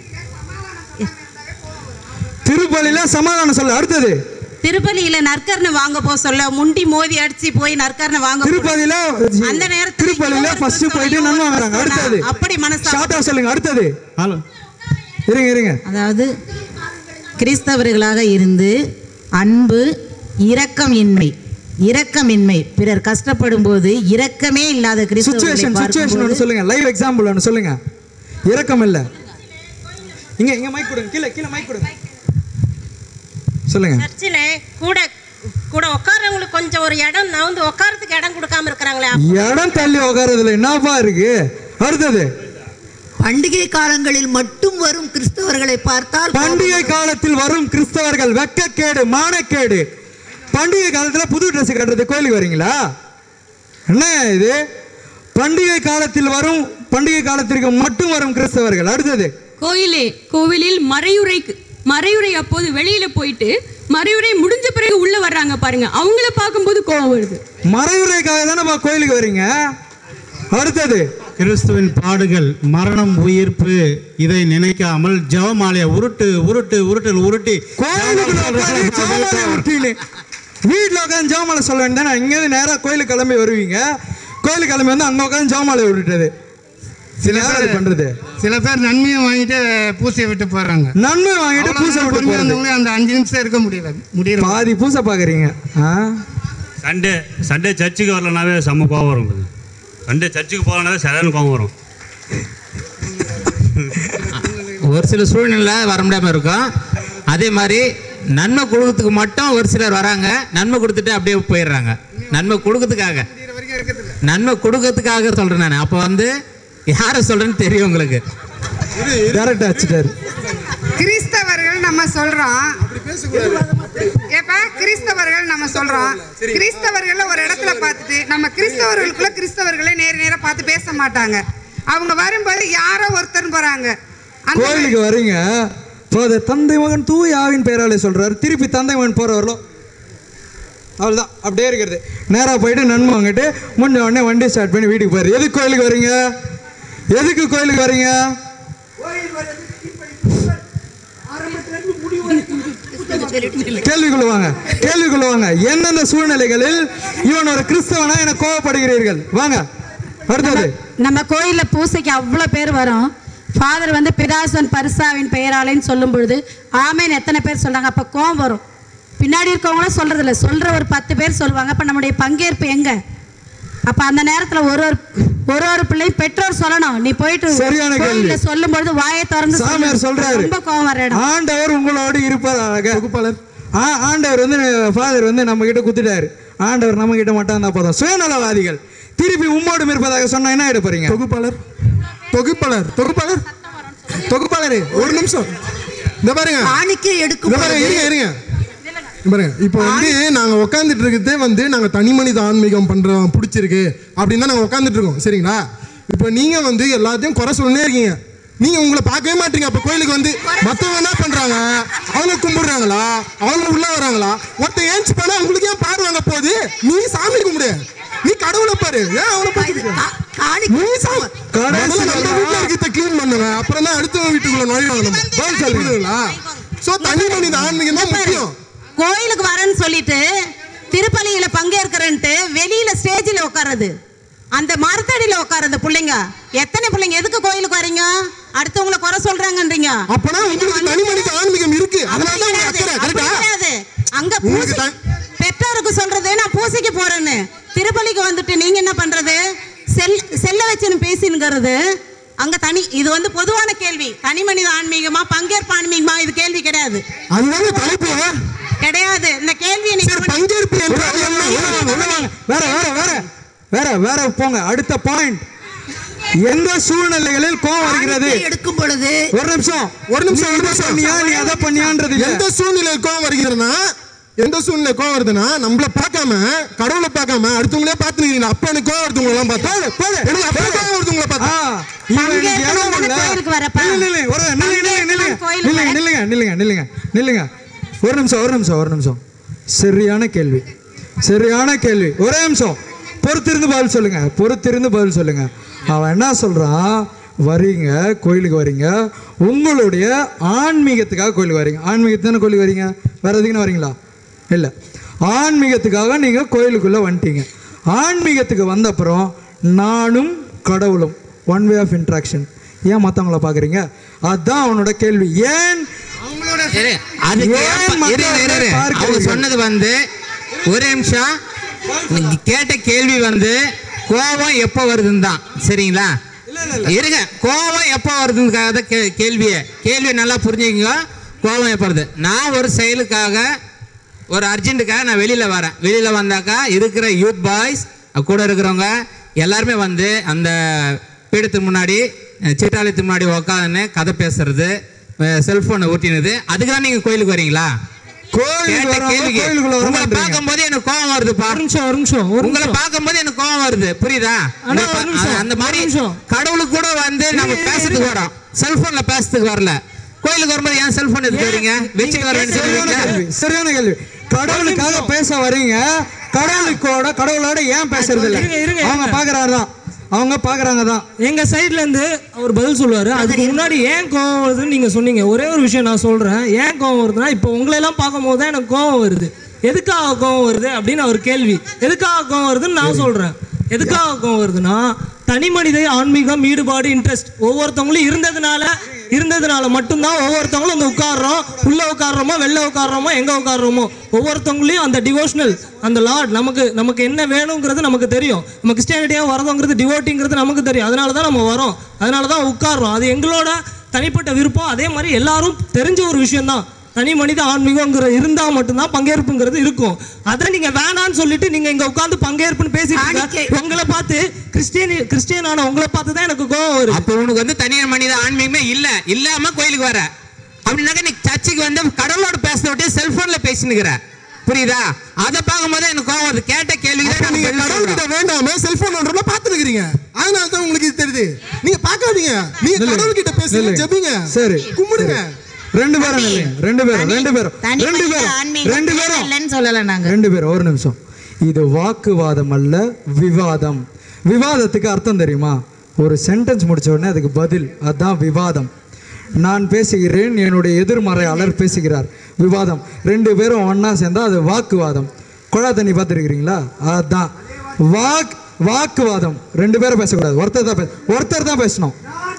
[SPEAKER 5] திருப்பலியில சமாதானம் சொல்ல அடுத்தது
[SPEAKER 17] திருப்பலியில நற்கரணை வாங்க போக சொல்ல முண்டி மோதி அடிச்சு போய் நற்கரணை வாங்க போன-
[SPEAKER 5] திருப்பதியில
[SPEAKER 17] அந்த நேரத்துல
[SPEAKER 5] திருப்பலியில ஃபர்ஸ்ட் போயிட்டு நன்மை வாங்குறாங்க அடுத்தது
[SPEAKER 17] அப்படி மனசா
[SPEAKER 5] ஷார்ட்டா சொல்லுங்க அடுத்தது
[SPEAKER 22] ஹலோ
[SPEAKER 5] இருங்க இருங்க
[SPEAKER 11] அதாவது கிறிஸ்தவர்களாக இருந்து அன்பு இரக்கமின்மை இரக்கமின்மை பிறர் கஷ்டப்படும் போது இரக்கமே இல்லாத கிறிஸ்தவர்களை
[SPEAKER 5] சுச்சுவேஷன் சுச்சுவேஷன்
[SPEAKER 11] பார்க்கும்போது
[SPEAKER 5] ஒன்று சொல்லுங்க லைவ் எக்ஸாம்பிள் ஒன்று சொல்லுங்க இரக்கம் இல்ல இங்க இங்க மைக் கொடுங்க கீழே கீழே மைக் கொடுங்க சொல்லுங்க
[SPEAKER 20] சர்ச்சில் கூட கூட உட்கார்றவங்களுக்கு கொஞ்சம் ஒரு இடம் நவுந்து உட்காரத்துக்கு இடம் கொடுக்காம இருக்கிறாங்களே
[SPEAKER 5] இடம் தள்ளி உட்காரதுல என்னப்பா இருக்கு அடுத்தது
[SPEAKER 18] பண்டிகை காலங்களில் மட்டும் வரும் கிறிஸ்தவர்களை பார்த்தால்
[SPEAKER 5] பண்டிகை காலத்தில் வரும் கிறிஸ்தவர்கள் வெக்கக்கேடு மானக்கேடு பண்டிகை காலத்துல புது Dress கட்டுறது கோயிலுக்கு வரீங்களா என்ன இது பண்டிகை காலத்தில் வரும் பண்டிகை காலத்திற்கு மட்டும் வரும் கிறிஸ்தவர்கள் அடுத்தது
[SPEAKER 3] கோயிலே கோவிலில் மறையுறை மறையுறை அப்போது வெளியில போயிட்டு மறையுறை முடிஞ்ச பிறகு உள்ள வர்றாங்க பாருங்க அவங்கள பார்க்கும்போது கோவம் வருது
[SPEAKER 5] மறைவுரைக்காக தானேப்பா கோயிலுக்கு வரீங்க அடுத்தது
[SPEAKER 22] கிறிஸ்துவின் பாடுகள் மரணம் உயிர்ப்பு இதை நினைக்காமல் ஜெபமாலையை உருட்டு உருட்டு உருட்டு உருட்டி
[SPEAKER 5] கோயிலுக்குள்ள உட்கார்ந்து ஜெபமாலையை உருட்டின்னு. வீட்டில் உட்காந்து ஜெபமாலை சொல்ல வேண்டியதானே இங்கேருந்து நேராக கோயிலுக்கு கிளம்பி வருவீங்க கோயிலுக்கு கிளம்பி வந்து அங்கே உட்காந்து ஜெபமாலை விட்டுட்டது
[SPEAKER 22] சில
[SPEAKER 5] யார்
[SPEAKER 22] பேர்
[SPEAKER 5] அது பண்றது
[SPEAKER 22] சில பேர் நன்மையை வாங்கிட்டு பூசையை விட்டு போறாங்க
[SPEAKER 5] நன்மை வாங்கிட்டு பூசை விட்டு
[SPEAKER 22] பொறுமையா
[SPEAKER 5] போறது.
[SPEAKER 22] இருந்தவங்களே அந்த அஞ்சு நிமிஷம் இருக்க முடியல முடியல
[SPEAKER 5] பாதி பூசை பார்க்குறீங்க ஆ
[SPEAKER 21] சண்டே சண்டே சர்ச்சுக்கு வரலனாவே செம்ம கோவம் வரும் brother. சண்டே சர்ச்சுக்கு போகலனாவே சரியான கோவம் வரும்
[SPEAKER 2] ஒரு சில சூழ்நிலை வர முடியாமல் இருக்கும் அதே மாதிரி நன்மை கொடுக்கறதுக்கு மட்டும் ஒரு சிலர் வராங்க நன்மை கொடுத்துட்டு அப்படியே போயிடுறாங்க நன்மை கொடுக்கறதுக்காக நன்மை கொடுக்கறதுக்காக சொல்றேன் நான் அப்போ வந்து யாரை சொல்றேன்னு தெரியும் உங்களுக்கு
[SPEAKER 5] டேரக்ட் அடிச்சிட்டாரு
[SPEAKER 16] கிறிஸ்தவர்கள் நம்ம சொல்றோம் ஏப்பா கிறிஸ்தவர்கள் நம்ம சொல்றோம் கிறிஸ்தவர்கள் ஒரு இடத்துல பார்த்துட்டு நம்ம கிறிஸ்தவர்களுக்குள்ள கிறிஸ்தவர்களை நேர நேரா பார்த்து பேச மாட்டாங்க அவங்க வரும்போது யாரோ ஒருத்தர் போறாங்க அந்த
[SPEAKER 5] கோயிலுக்கு வரீங்க ஃபாதர் தந்தை மகன் தூய் ஆவின் பெயராலே சொல்றாரு திருப்பி தந்தை மகன் போறவரலோ அவ்வளோதான் அப்படியே இருக்கிறது நேராக போயிட்டு நன்மை வாங்கிட்டு முடிஞ்ச உடனே வண்டி ஸ்டார்ட் பண்ணி வீட்டுக்கு போயிரு எதுக்கு கோயிலுக்கு வரீங்க எதுக்கு கோயிலுக்கு வரீங்க கேள்விக்குள்ள வாங்க கேள்விக்குள்ள வாங்க எந்தெந்த சூழ்நிலைகளில் இவன் ஒரு கிறிஸ்தவனா என கோவப்படுகிறீர்கள் வாங்க அடுத்தது
[SPEAKER 13] நம்ம கோயில்ல பூசைக்கு அவ்வளோ பேர் வரும் ஃபாதர் வந்து பிதாசன் பரிசாவின் பெயராலேன்னு சொல்லும் பொழுது ஆமேன்னு எத்தனை பேர் சொல்றாங்க அப்போ கோவம் வரும் பின்னாடி இருக்கவங்களும் சொல்றது இல்லை சொல்ற ஒரு பத்து பேர் சொல்லுவாங்க அப்போ நம்முடைய பங்கேற்பு எங்க அப்போ அந்த நேரத்தில் ஒரு ஒரு ஒரு ஒரு பிள்ளையும் பெற்றோர் சொல்லணும் நீ போயிட்டு
[SPEAKER 5] சரியான கேள்வி.
[SPEAKER 13] கோயில்ல சொல்லும் பொழுது வாயை திறந்து சொல்லு.
[SPEAKER 5] சாமியார் சொல்றாரு
[SPEAKER 13] ரொம்ப கோவம் வர இடம்
[SPEAKER 5] ஆண்டவர் உங்களோடு இருப்பார் தொகுப்பாளர் ஆண்டவர் வந்து ஃபாதர் வந்து நம்ம கிட்ட குத்துட்டாரு ஆண்டவர் நம்ம கிட்ட மட்டும் இருந்தா போதும் சுயநலவாதிகள் திருப்பி உம்மோடும் இருப்பதாக சொன்னா என்ன ஆயிட போறீங்க
[SPEAKER 4] தொகுப்பாளர் தொகுப்பாளர் தொகுப்பாளர் தொகுப்பாளரே ஒரு நிமிஷம் இந்த பாருங்க
[SPEAKER 18] காணிக்கை எடுக்கும்
[SPEAKER 4] இந்த பாருங்க இருங்க
[SPEAKER 18] பொழுது-
[SPEAKER 4] இருங்க இங்க பாருங்க இப்போ வந்து நாங்க உட்காந்துட்டு இருக்கிறதே வந்து நாங்க தனி மனித ஆன்மீகம் பண்றோம் பிடிச்சிருக்கு அப்படின்னு தான் நாங்க உட்காந்துட்டு இருக்கோம் சரிங்களா இப்போ நீங்க வந்து எல்லாத்தையும் குறை சொல்லினே இருக்கீங்க நீங்க உங்களை பார்க்கவே மாட்டீங்க அப்ப கோயிலுக்கு வந்து மத்தவங்க என்ன பண்றாங்க அவங்க கும்பிடுறாங்களா அவங்க உள்ள வராங்களா ஒருத்தன் ஏஞ்சி போனா உங்களுக்கு ஏன் பாருவாங்க போகுது நீ சாமி கும்பிடு நீ கடவுளை பாரு ஏன் அவனை பார்த்துட்டு நீ சாமி முதல்ல நம்ம வீட்டுல இருக்கிறத க்ளீன் பண்ணுங்க அப்புறம் தான் அடுத்தவங்க வீட்டுக்குள்ள நுழைவாங்க நம்ம பதில் சொல்றீங்களா சோ தனி மனித ஆன்மீகம் தான் முக்கியம்
[SPEAKER 17] கோயிலுக்கு வரேன்னு சொல்லிட்டு திருப்பலியில பங்கேற்கிறேன்ட்டு வெளியில ஸ்டேஜில் உட்காருது அந்த மரத்தடியில உட்காருது பிள்ளைங்க எத்தனை பிள்ளைங்க எதுக்கு கோயிலுக்கு வரீங்க அடுத்தவங்கள குறை சொல்றாங்கன்றீங்க
[SPEAKER 4] அப்பனா உங்களுக்கு தனி மனித ஆன்மீகம் இருக்கு அதனால தான் உங்களுக்கு அக்கறை
[SPEAKER 17] அப்படி
[SPEAKER 4] கரெக்டா
[SPEAKER 17] கிடையாது அங்க பூசி பெற்றோருக்கு சொல்றது நான் பூசைக்கு போறேன்னு திருப்பலிக்கு வந்துட்டு நீங்க என்ன பண்றது செல் செல்ல வச்சுன்னு பேசினுங்கிறது அங்க தனி இது வந்து பொதுவான கேள்வி தனி மனித ஆன்மீகமா பங்கேற்பு ஆன்மீகமா இது கேள்வி கிடையாது
[SPEAKER 4] அதுதானே தலைப்பு
[SPEAKER 17] கிடையாது இந்த கேள்வியை நீங்க
[SPEAKER 4] பங்கேற்பு என்றால் என்ன
[SPEAKER 5] வேற வேற வேற வேற வேற போங்க அடுத்த பாயிண்ட் எந்த சூழ்நிலைகளில் கோவம் வருகிறது
[SPEAKER 18] எடுக்கும் பொழுது
[SPEAKER 5] ஒரு நிமிஷம்
[SPEAKER 4] ஒரு நிமிஷம்
[SPEAKER 5] நீ
[SPEAKER 4] ஒரு
[SPEAKER 5] இதை
[SPEAKER 4] நிமிஷம்
[SPEAKER 5] பண்ணியா நீ அதை பண்ணியான்றது இல்ல.
[SPEAKER 4] எந்த சூழ்நிலை கோவம் வருகிறதுனா எந்த சூழ்நிலை கோவம் வருதுன்னா நம்மள பார்க்காம கடவுளை பார்க்காம அடுத்தவங்களே பார்த்துருக்கீங்க அப்ப எனக்கு கோவம் வருது உங்களை பார்த்தா எனக்கு அப்ப கோவம் வருது உங்களை பார்த்தா
[SPEAKER 5] இவன் எனக்கு இடம் இல்ல. நில்லு, நில்லு, ஒரு நில்லுங்க, நில்லுங்க, நில்லுங்க. நில்லுங்க, நில்லுங்க, நில்லுங்க, நில்லுங்க, நில்லுங்க. ஒரு நிமிஷம் ஒரு நிமிஷம் ஒரு நிமிஷம் சரியான கேள்வி சரியான கேள்வி ஒரே நிமிஷம் பொறுத்திருந்து பதில் சொல்லுங்க பொறுத்திருந்து பதில் சொல்லுங்க அவன் என்ன சொல்றான் வரீங்க கோயிலுக்கு வரீங்க உங்களுடைய ஆன்மீகத்துக்காக கோயிலுக்கு வரீங்க ஆன்மீகத்துக்கு தானே கோயிலுக்கு வரீங்க வேற எதுக்குன்னு வரீங்களா இல்லை ஆன்மீகத்துக்காக நீங்கள் கோயிலுக்குள்ளே வந்துட்டீங்க ஆன்மீகத்துக்கு வந்த அப்புறம் நானும் கடவுளும் ஒன் வே ஆஃப் இன்ட்ராக்ஷன் ஏன் மற்றவங்கள பார்க்குறீங்க அதுதான் அவனோட கேள்வி ஏன்
[SPEAKER 2] இரு, அதுக்கு
[SPEAKER 5] ஏன்
[SPEAKER 2] ஏப்ப- இரு, இரு, இரு, இரு.
[SPEAKER 5] மற்றவர்களை பார்க்கிறீர்கள்?
[SPEAKER 2] அவங்க சொன்னது வந்து ஒரே நிமிஷம் நீங்க கேட்ட கேள்வி வந்து கோபம் எப்போ வருதுன்னு தான் சரிங்களா இருங்க கோபம் எப்போ வருதுன்றதுக்காக தான் கே கேள்வியே கேள்வியை நல்லா புரிஞ்சுக்கங்க கோபம் எப்போ வருது நான் ஒரு செயலுக்காக ஒரு அர்ஜென்ட்டுக்காக நான் வெளியில் வரேன் வெளியில் வந்தாக்கா இருக்கிற யூத் பாய்ஸ் கூட இருக்கிறவங்க எல்லாருமே வந்து அந்த பீடத்துக்கு முன்னாடி அஹ், சிட்டாலயத்துக்கு முன்னாடி உக்காந்துன்னு கதை பேசுறது செல்போனை ஊட்டினது அதுக்கு தான் நீங்கள் கோயிலுக்கு வரீங்களா
[SPEAKER 5] கோயிலுக்கு
[SPEAKER 2] கேட்ட
[SPEAKER 5] வராம
[SPEAKER 2] கேள்விக்கு
[SPEAKER 5] கோயிலுக்குள்ள வர
[SPEAKER 2] உங்களை
[SPEAKER 5] மாட்டீங்க.
[SPEAKER 2] பார்க்கும்போது எனக்கு கோவம் வருது ஒரு
[SPEAKER 6] நிமிஷம் ஒரு நிமிஷம் ஒரு
[SPEAKER 2] உங்களை பார்க்கும்போது எனக்கு கோவம் வருது புரியுதா
[SPEAKER 6] அண்ணா,
[SPEAKER 2] இந்த ப-
[SPEAKER 6] ஒரு நிமிஷம்,
[SPEAKER 2] அந்த மாதிரி
[SPEAKER 6] ஒரு நிமிஷம்.
[SPEAKER 2] கடவுளுக்கு கூட வந்து நம்ம பேசுறதுக்கு வரோம் செல்போன்ல பேசுறதுக்கு வரல கோயிலுக்கு வரும்போது ஏன் செல்போன் எடுத்து வரீங்க வச்சுட்டு வர
[SPEAKER 5] சரியான
[SPEAKER 2] வேண்டியது
[SPEAKER 5] கேள்வி சரியான கேள்வி கடவுளுக்காக பேச வரீங்க கடவுளுக்கோட கடவுளோட ஏன் பேசுறது இல்ல
[SPEAKER 6] இருங்க, இருங்க,
[SPEAKER 5] அவங்க
[SPEAKER 6] இருங்க.
[SPEAKER 5] பாக்குறாரு தான் அவங்க பாக்குறாங்க தான்
[SPEAKER 6] எங்க சைடுல இருந்து அவர் பதில் சொல்லுவாரு அதுக்கு முன்னாடி ஏன் கோவம் வருதுன்னு நீங்க சொன்னீங்க ஒரே ஒரு விஷயம் நான் சொல்றேன் ஏன் கோவம் வருதுன்னா இப்போ உங்களை எல்லாம் பார்க்கும்போது தான் எனக்கு கோவம் வருது எதுக்காக கோவம் வருது அப்படின்னு அவர் கேள்வி எதுக்காக கோவம் வருதுன்னு நான் சொல்றேன் எதுக்காக கோவம் வருதுன்னா தனி மனித ஆன்மீகம் ஈடுபாடு இன்ட்ரெஸ்ட் ஒவ்வொருத்தவங்களும் இருந்ததுனால இருந்ததுனால மட்டும்தான் ஒவ்வொருத்தவங்களும் அந்த உட்காடுறோம் உள்ள உட்காடுறோமோ வெளில உட்காடுறோமோ எங்க உட்காடுறோமோ ஒவ்வொருத்தவங்களையும் அந்த டிவோஷனல் அந்த லார்ட் நமக்கு நமக்கு என்ன வேணுங்கிறது நமக்கு தெரியும் நம்ம கிறிஸ்டியானிட்டியாக வரதுங்கிறது டிவோட்டிங்கிறது நமக்கு தெரியும் அதனால தான் நம்ம வரோம் அதனால தான் உட்காடுறோம் அது எங்களோட தனிப்பட்ட விருப்பம் அதே மாதிரி எல்லாரும் தெரிஞ்ச ஒரு விஷயம்தான் தனி மனித ஆன்மீகங்கிற இருந்தா மட்டும்தான் பங்கேற்புங்கிறது இருக்கும் அதை நீங்க வேணான்னு சொல்லிட்டு நீங்க இங்க உட்கார்ந்து பங்கேற்புன்னு பேசிட்டு இருக்க. உங்களை பார்த்து கிறிஸ்டியன் கிறிஸ்டியனான உங்களை பார்த்து தான் எனக்கு கோவம் வருது
[SPEAKER 2] அப்போ உனக்கு வந்து தனியார் மனித ஆன்மீகமே இல்ல இல்லாம கோயிலுக்கு வர அப்படின்னாக்க நீ சர்ச்சுக்கு வந்து கடவுளோட பேசுறத விட்டு செல்போன்ல பேசினுக்கிற புரியுதா அதை பார்க்கும்போது எனக்கு கோவம் வருது கேட்ட கேள்விக்கு
[SPEAKER 4] அப்ப
[SPEAKER 2] தான்
[SPEAKER 4] நீங்க
[SPEAKER 2] நான் பதில்
[SPEAKER 4] கடவுள் கிட்ட
[SPEAKER 2] சொல்றேன்.
[SPEAKER 4] வேண்டாம செல்போன் நோண்டர்ல பாத்துருக்கீங்க அதனால தான் உங்களுக்கு இது தெரியுது நீங்க பார்க்காதீங்க நீங்க கடவுள் கிட்ட பேசுங்க
[SPEAKER 5] நில்லுங்க.
[SPEAKER 4] ஜெபிங்க
[SPEAKER 5] சரி
[SPEAKER 4] கும்பிடுங்க
[SPEAKER 5] ரெண்டு பேரும் நில்லுங்க. ரெண்டு பேரும் ரெண்டு பேரும்
[SPEAKER 17] தனி
[SPEAKER 5] ரெண்டு
[SPEAKER 17] மனித
[SPEAKER 5] பேரும்
[SPEAKER 17] ஆன்மீகம்
[SPEAKER 5] ரெண்டு பேரும்
[SPEAKER 17] இல்லைன்னு சொல்லல நாங்க
[SPEAKER 5] ரெண்டு பேரும் ஒரு நிமிஷம் இது வாக்குவாதம் அல்ல விவாதம் விவாதத்துக்கு அர்த்தம் தெரியுமா ஒரு சென்டென்ஸ் முடிச்ச உடனே அதுக்கு பதில் அதுதான் விவாதம் நான் பேசுகிறேன் என்னுடைய எதிர்மறையாளர் பேசுகிறார் விவாதம் ரெண்டு பேரும் ஒண்ணா சேர்ந்தா அது வாக்குவாதம் குழா தண்ணி பார்த்துருக்கிறீங்களா அதுதான் வாக் வாக்குவாதம் ரெண்டு பேரும் பேசக்கூடாது ஒருத்தர் தான் பேச ஒருத்தர் தான் பேசணும்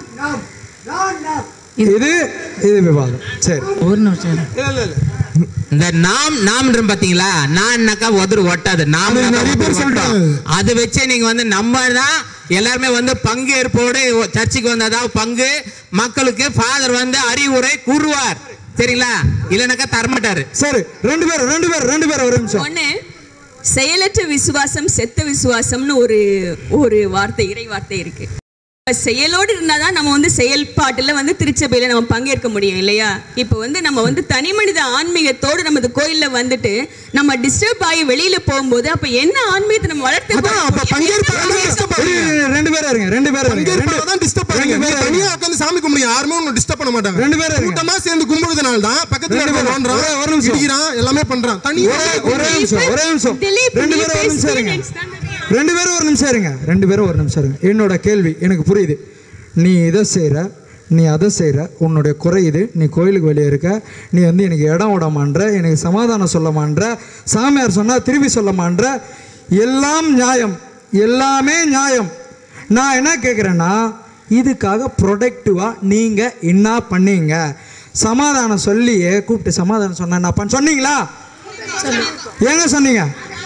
[SPEAKER 5] இது இது விவாதம் சரி
[SPEAKER 17] ஒரு நிமிஷம்
[SPEAKER 5] இல்ல இல்ல இல்ல
[SPEAKER 2] இந்த நாம் நாம்ன்ற பாத்தீங்களா நான்னாக்கா உதறு ஒட்டாது நாம் அது வச்சே நீங்க வந்து நம்ம தான் எல்லாருமே வந்து பங்கேற்போடு சர்ச்சுக்கு வந்ததா பங்கு மக்களுக்கு ஃபாதர் வந்து அறிவுரை கூறுவார் சரிங்களா இல்லைனாக்கா தரமாட்டாரு
[SPEAKER 5] சரி ரெண்டு பேரும் ரெண்டு பேரும் ரெண்டு பேரும் ஒரு நிமிஷம்
[SPEAKER 12] ஒண்ணு செயலற்ற விசுவாசம் செத்த விசுவாசம்னு ஒரு ஒரு வார்த்தை இறை வார்த்தை இருக்கு இப்ப செயலோடு இருந்தாதான் நம்ம வந்து செயல்பாட்டுல வந்து திருச்சபையில நம்ம பங்கேற்க முடியும் இல்லையா இப்போ வந்து நம்ம வந்து தனி மனித ஆன்மீகத்தோடு நமது கோயில்ல வந்துட்டு நம்ம டிஸ்டர்ப் ஆகி வெளியில போகும்போது அப்ப என்ன ஆன்மீகத்தை நம்ம வளர்த்து
[SPEAKER 4] அதான் அப்ப பங்கேற்பு ஆகாதீங்க.
[SPEAKER 5] இரு, இரு, ரெண்டு பேரும் இருங்க ரெண்டு பேரும் இருங்க ரெண்டு
[SPEAKER 4] பங்கேற்பாளர் தான் disturb
[SPEAKER 5] ரெண்டு
[SPEAKER 4] ஆகுங்க.
[SPEAKER 5] பேரும்
[SPEAKER 4] நீ தனியா உட்கார்ந்து சாமி கும்பிடுங்க. யாருமே உங்களை disturb பண்ண மாட்டாங்க.
[SPEAKER 5] ரெண்டு பேரும் இருங்க.
[SPEAKER 4] கூட்டமா சேர்ந்து கும்பிடுறதுனால தான் பக்கத்துல
[SPEAKER 5] ரெண்டு
[SPEAKER 4] இருக்கவன்
[SPEAKER 5] பேரும்.
[SPEAKER 4] நோண்டுறான்,
[SPEAKER 5] ஒரே- ஒரு நிமிஷம்.
[SPEAKER 4] இடிக்கிறான், எல்லாமே பண்றான். தனியா
[SPEAKER 5] ஒரே ஒரே நிமிஷம் ஒரே நிமிஷம் ரெண்டு பேரும் ஒரு நிமிஷம் இருங்க ரெண்டு பேரும் ஒரு நிமிஷம் இருங்க ரெண்டு பேரும் ஒரு நிமிஷம் இருங்க என்னோட கேள்வி எனக்கு புரியுது நீ இதை செய்கிற நீ அதை செய்கிற உன்னுடைய குறை இது நீ கோயிலுக்கு வெளியே இருக்க நீ வந்து எனக்கு இடம் விட மான்ற எனக்கு சமாதானம் சொல்ல மான்ற சாமியார் சொன்னால் திருப்பி சொல்ல மான்ற எல்லாம் நியாயம் எல்லாமே நியாயம் நான் என்ன கேட்குறேன்னா இதுக்காக ப்ரொடக்டிவாக நீங்கள் என்ன பண்ணீங்க சமாதானம் சொல்லியே கூப்பிட்டு சமாதானம் சொன்ன என்ன சொன்னீங்களா ஏங்க சொன்னீங்க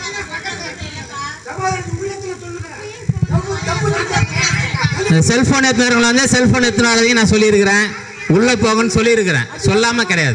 [SPEAKER 2] செல்ஃபோன் எடுத்துனவங்களை வந்து செல்ஃபோன் எடுத்துனாதையும் நான் சொல்லியிருக்கிறேன் உள்ளே போகணும்னு சொல்லியிருக்கிறேன் சொல்லாமல் கிடையாது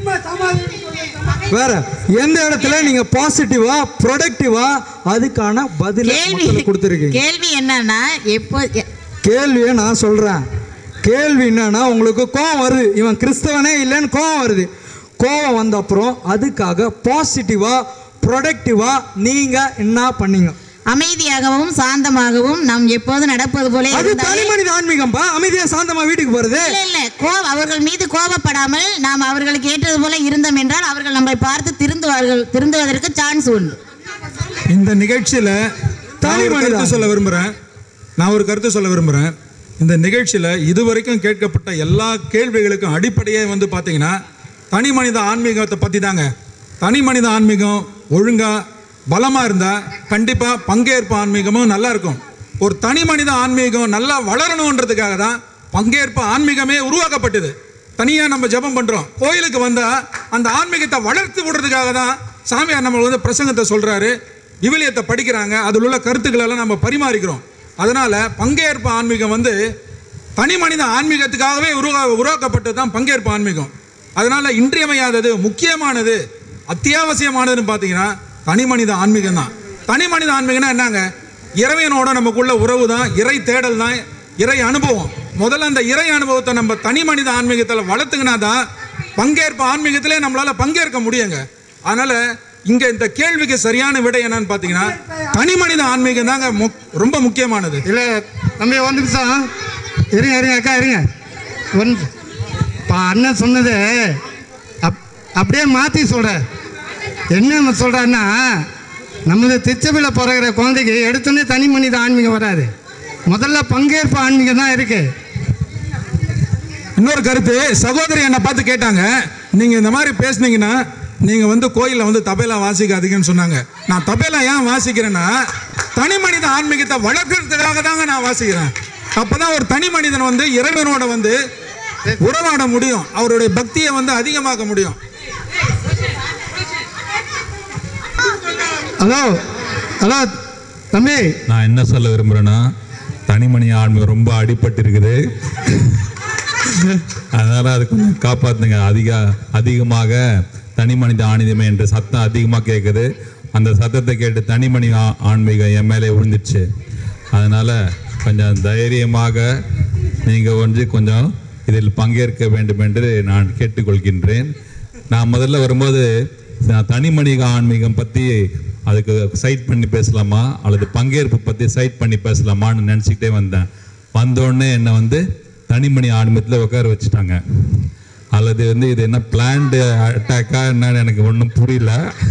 [SPEAKER 5] வேற எந்த இடத்துல நீங்க பாசிட்டிவா ப்ரொடக்டிவா அதுக்கான பதில
[SPEAKER 17] கேள்வி
[SPEAKER 5] கொடுத்துருக்கீங்க
[SPEAKER 17] கேள்வி என்னன்னா எப்போ எ-
[SPEAKER 5] கேள்வியை நான் சொல்றேன் கேள்வி என்னன்னா உங்களுக்கு கோவம் வருது இவன் கிறிஸ்தவனே இல்லைன்னு கோவம் வருது கோவம் வந்த அப்புறம் அதுக்காக பாசிட்டிவா ப்ரொடக்டிவா நீங்க என்ன பண்ணீங்க
[SPEAKER 17] அமைதியாகவும் சாந்தமாகவும் நாம் எப்போதும் நடப்பது போல
[SPEAKER 5] அது
[SPEAKER 17] இருந்தாலே-
[SPEAKER 5] தனி மனித ஆன்மீகம்பா அமைதியா சாந்தமா வீட்டுக்கு போறது
[SPEAKER 17] இல்ல இல்ல கோவ அவர்கள் மீது கோபப்படாமல் நாம் அவர்களுக்கு ஏற்றது போல இருந்தோம் என்றால் அவர்கள் நம்மை பார்த்து திருந்துவார்கள் திருந்துவதற்கு சான்ஸ் உண்டு
[SPEAKER 10] இந்த நிகழ்ச்சியில நான் ஒரு கருத்து சொல்ல விரும்புறேன் நான் ஒரு கருத்து சொல்ல விரும்புறேன் இந்த நிகழ்ச்சியில இதுவரைக்கும் கேட்கப்பட்ட எல்லா கேள்விகளுக்கும் அடிப்படையே வந்து பாத்தீங்கன்னா தனி மனித ஆன்மீகத்தை பத்தி தாங்க தனி மனித ஆன்மீகம் ஒழுங்கா பலமா இருந்தா கண்டிப்பா பங்கேற்பு ஆன்மீகமும் நல்லா இருக்கும் ஒரு தனி மனித ஆன்மீகம் நல்லா வளரணுன்றதுக்காக தான் பங்கேற்பு ஆன்மீகமே உருவாக்கப்பட்டது தனியா நம்ம ஜெபம் பண்றோம் கோயிலுக்கு வந்தா அந்த ஆன்மீகத்தை வளர்த்து விடுறதுக்காக தான் சாமியார் நம்மளுக்கு வந்து பிரசங்கத்தை சொல்றாரு விவிலியத்தை படிக்கிறாங்க அதில் உள்ள கருத்துக்களை எல்லாம் நம்ம பரிமாறிக்கிறோம் அதனால பங்கேற்பு ஆன்மீகம் வந்து தனி மனித ஆன்மீகத்துக்காகவே உருவா உருவாக்கப்பட்டது தான் பங்கேற்பு ஆன்மீகம் அதனால இன்றியமையாதது முக்கியமானது அத்தியாவசியமானதுன்னு பார்த்தீங்கன்னா தனி மனித ஆன்மீகம் தான் தனி மனித ஆன்மீகம்னா என்னங்க இறைவனோட நமக்குள்ள உறவு தான் இறை தேடல் தான் இறை அனுபவம் முதல்ல அந்த இறை அனுபவத்தை நம்ம தனி மனித ஆன்மீகத்தில் வளர்த்துக்கினா தான் பங்கேற்பு ஆன்மீகத்திலே நம்மளால பங்கேற்க முடியுங்க அதனால இங்க இந்த கேள்விக்கு சரியான விடை என்னன்னு பார்த்தீங்கன்னா தனி மனித ஆன்மீகம் தாங்க முக்- ரொம்ப முக்கியமானது
[SPEAKER 7] இல்ல தம்பி ஒரு நிமிஷம் இருங்க இருங்க அக்கா இருங்க ஒரு நிமிஷம். இப்போ அண்ணன் சொன்னது அப் அப்படியே மாற்றி சொல்ற என்ன சொல்கிறான்னா நம்மளது திருச்சபையில் பிறகுற குழந்தைக்கு எடுத்தோன்னே தனி மனித ஆன்மீகம் வராது முதல்ல பங்கேற்பு ஆன்மீகம் தான் இருக்கு
[SPEAKER 10] இன்னொரு கருத்து சகோதரி என்னை பார்த்து கேட்டாங்க நீங்க இந்த மாதிரி பேசுனீங்கன்னா நீங்க வந்து கோயில்ல வந்து தபேலா வாசிக்காதீங்கன்னு சொன்னாங்க நான் தபேலா ஏன் வாசிக்கிறேன்னா தனி மனித ஆன்மீகத்தை வளர்க்கறதுக்காக தாங்க நான் வாசிக்கிறேன் அப்பதான் ஒரு தனி மனிதன் வந்து இறைவனோட வந்து உறவாட முடியும் அவருடைய பக்தியை வந்து அதிகமாக்க முடியும்
[SPEAKER 7] ஹலோ ஹலோ தம்பி
[SPEAKER 15] நான் என்ன சொல்ல விரும்புகிறேன்னா தனிமணி ஆன்மீகம் ரொம்ப அடிபட்டு இருக்குது அதனால அது கொஞ்சம் காப்பாத்துங்க அதிக அதிகமாக தனி மனித ஆணிதமே என்று சத்தம் அதிகமாக கேட்குது அந்த சத்தத்தை கேட்டு தனிமணி ஆ- ஆன்மீகம் என் மேலே விழுந்துச்சு அதனால கொஞ்சம் தைரியமாக நீங்கள் வந்து கொஞ்சம் இதில் பங்கேற்க வேண்டும் என்று நான் கேட்டுக்கொள்கின்றேன் நான் முதல்ல வரும்போது நான் தனிமனித ஆன்மீகம் பற்றி அதுக்கு சைட் பண்ணி பேசலாமா அல்லது பங்கேற்பு பற்றி சைட் பண்ணி பேசலாமான்னு நினச்சிக்கிட்டே வந்தேன் வந்தோடனே என்னை வந்து தனிமணி ஆன்மீகத்தில் உட்கார வச்சுட்டாங்க அல்லது வந்து இது என்ன பிளான்டு அட்டாக்கா என்னன்னு எனக்கு ஒன்றும் புரியல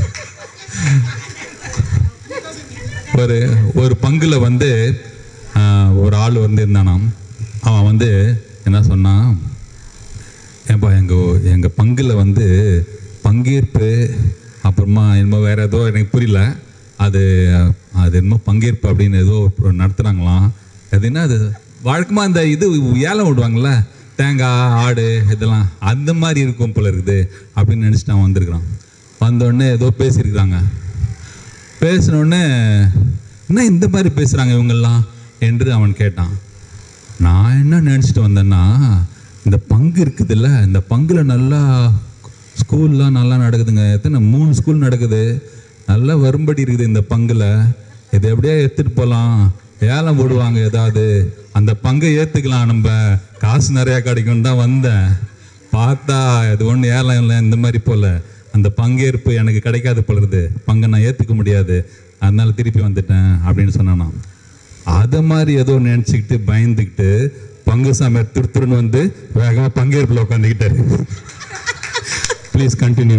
[SPEAKER 15] ஒரு ஒரு பங்குல வந்து ஆஹ், ஒரு ஆள் வந்து இருந்தானாம் அவன் வந்து என்ன சொன்னான் ஏன்பா எங்கள் எங்கள் பங்கில் வந்து பங்கேற்பு அப்புறமா என்னமோ வேற ஏதோ எனக்கு புரியல அது அது என்னமோ பங்கேற்பு அப்படின்னு ஏதோ ஒரு நடத்துனாங்களாம் அது என்ன அது வழக்கமாக அந்த இது ஏலம் விடுவாங்கள்ல தேங்காய் ஆடு இதெல்லாம் அந்த மாதிரி இருக்கும் போல இருக்குது அப்படின்னு நினச்சிட்டு அவன் வந்திருக்கிறான் வந்தோடனே ஏதோ பேசியிருக்கிறாங்க பேசினோடனே என்ன இந்த மாதிரி பேசுகிறாங்க இவங்கெல்லாம் என்று அவன் கேட்டான் நான் என்ன நினச்சிட்டு வந்தேன்னா இந்த பங்கு இருக்குதுல்ல இந்த பங்கில் நல்லா ஸ்கூல்லாம் நல்லா நடக்குதுங்க எத்தனை மூணு ஸ்கூல் நடக்குது நல்லா வரும்படி இருக்குது இந்த பங்கில் இதை எப்படியே எடுத்துகிட்டு போகலாம் ஏலம் போடுவாங்க ஏதாவது அந்த பங்கை ஏற்றுக்கலாம் நம்ம காசு நிறையா கிடைக்கும் தான் வந்தேன் பார்த்தா இது ஒன்றும் ஏலம் இல்லை இந்த மாதிரி போல அந்த பங்கேற்பு எனக்கு கிடைக்காது போல இருக்குது பங்கை நான் ஏற்றுக்க முடியாது அதனால திருப்பி வந்துட்டேன் அப்படின்னு சொன்னானாம் அதை மாதிரி ஏதோ நினச்சிக்கிட்டு பயந்துக்கிட்டு பங்கு சாமியார் திருத்துருன்னு வந்து வேகமாக பங்கேற்பில் உட்காந்துக்கிட்டாரு ப்ளீஸ் கண்டினியூ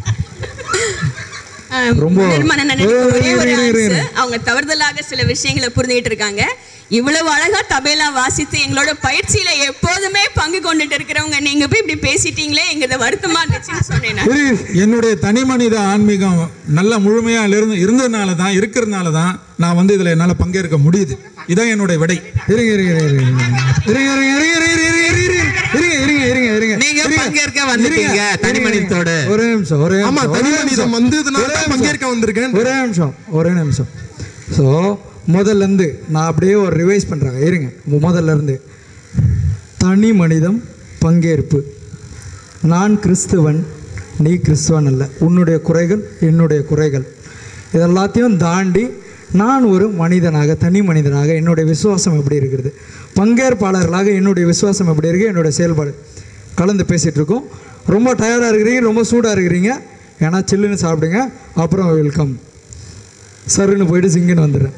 [SPEAKER 5] ரொம்ப-
[SPEAKER 12] நிர்மலன் அண்ணனுக்கு
[SPEAKER 5] இரு,
[SPEAKER 12] ஒரே ஒரு
[SPEAKER 5] இரு, இரு, இரு.
[SPEAKER 12] answer. அவங்க தவறுதலாக சில விஷயங்களை புரிஞ்சுக்கிட்டு இருக்காங்க இவ்வளவு அழகா தபேலா வாசித்து எங்களோட பயிற்சியில எப்போதுமே பங்கு கொண்டுட்டு இருக்கிறவங்க நீங்க போய் இப்படி பேசிட்டீங்களே எங்க வருத்தமா இருந்துச்சுன்னு சொன்னேன் நான்.
[SPEAKER 10] இரு, என்னுடைய தனி மனித ஆன்மீகம் நல்ல முழுமையா இருந்து இருந்ததுனால தான் இருக்கிறதுனால தான் நான் வந்து இதுல என்னால பங்கேற்க முடியுது இதான் என்னுடைய விடை
[SPEAKER 5] இருங்க இருங்க இருங்க இருங்க இருங்க இருங்க இருங்க இருங்க இருங்க இருங்க இருங்க இருங்க இருங்க இருங்க
[SPEAKER 2] நீங்க
[SPEAKER 5] இருங்க.
[SPEAKER 2] பங்கேற்க வந்துட்டீங்க,
[SPEAKER 5] இருங்க,
[SPEAKER 2] தனி
[SPEAKER 5] இருங்க,
[SPEAKER 2] மனிதத்தோட.
[SPEAKER 5] ஒரே நிமிஷம் ஒரே
[SPEAKER 4] ஆமா,
[SPEAKER 5] நிமிஷம்,
[SPEAKER 4] தனி
[SPEAKER 5] ஒரே
[SPEAKER 4] மனிதம்
[SPEAKER 5] நிமிஷம்.
[SPEAKER 4] வந்ததுனால
[SPEAKER 5] ஒரே
[SPEAKER 4] தான்
[SPEAKER 5] நிமிஷம்.
[SPEAKER 4] பங்கேற்க வந்திருக்கேன்.
[SPEAKER 5] ஒரே நிமிஷம் ஒரே நிமிஷம் ஸோ முதல்ல இருந்து நான் அப்படியே ஒரு ரிவைஸ் பண்றேன் இருங்க முதல்ல இருந்து தனி மனிதம் பங்கேற்பு நான் கிறிஸ்துவன் நீ கிறிஸ்துவன் அல்ல உன்னுடைய குறைகள் என்னுடைய குறைகள் இதெல்லாத்தையும் தாண்டி நான் ஒரு மனிதனாக தனி மனிதனாக என்னுடைய விசுவாசம் எப்படி இருக்கிறது பங்கேற்பாளர்களாக என்னுடைய விசுவாசம் எப்படி இருக்கு என்னுடைய செயல்பாடு கலந்து பேசிகிட்டு இருக்கோம் ரொம்ப டயர்டாக இருக்கிறீங்க ரொம்ப சூடாக இருக்கிறீங்க ஏன்னா சில்லுன்னு சாப்பிடுங்க அப்புறம் வெல்கம் சருன்னு போயிட்டு சிங்குன்னு வந்துடுறேன்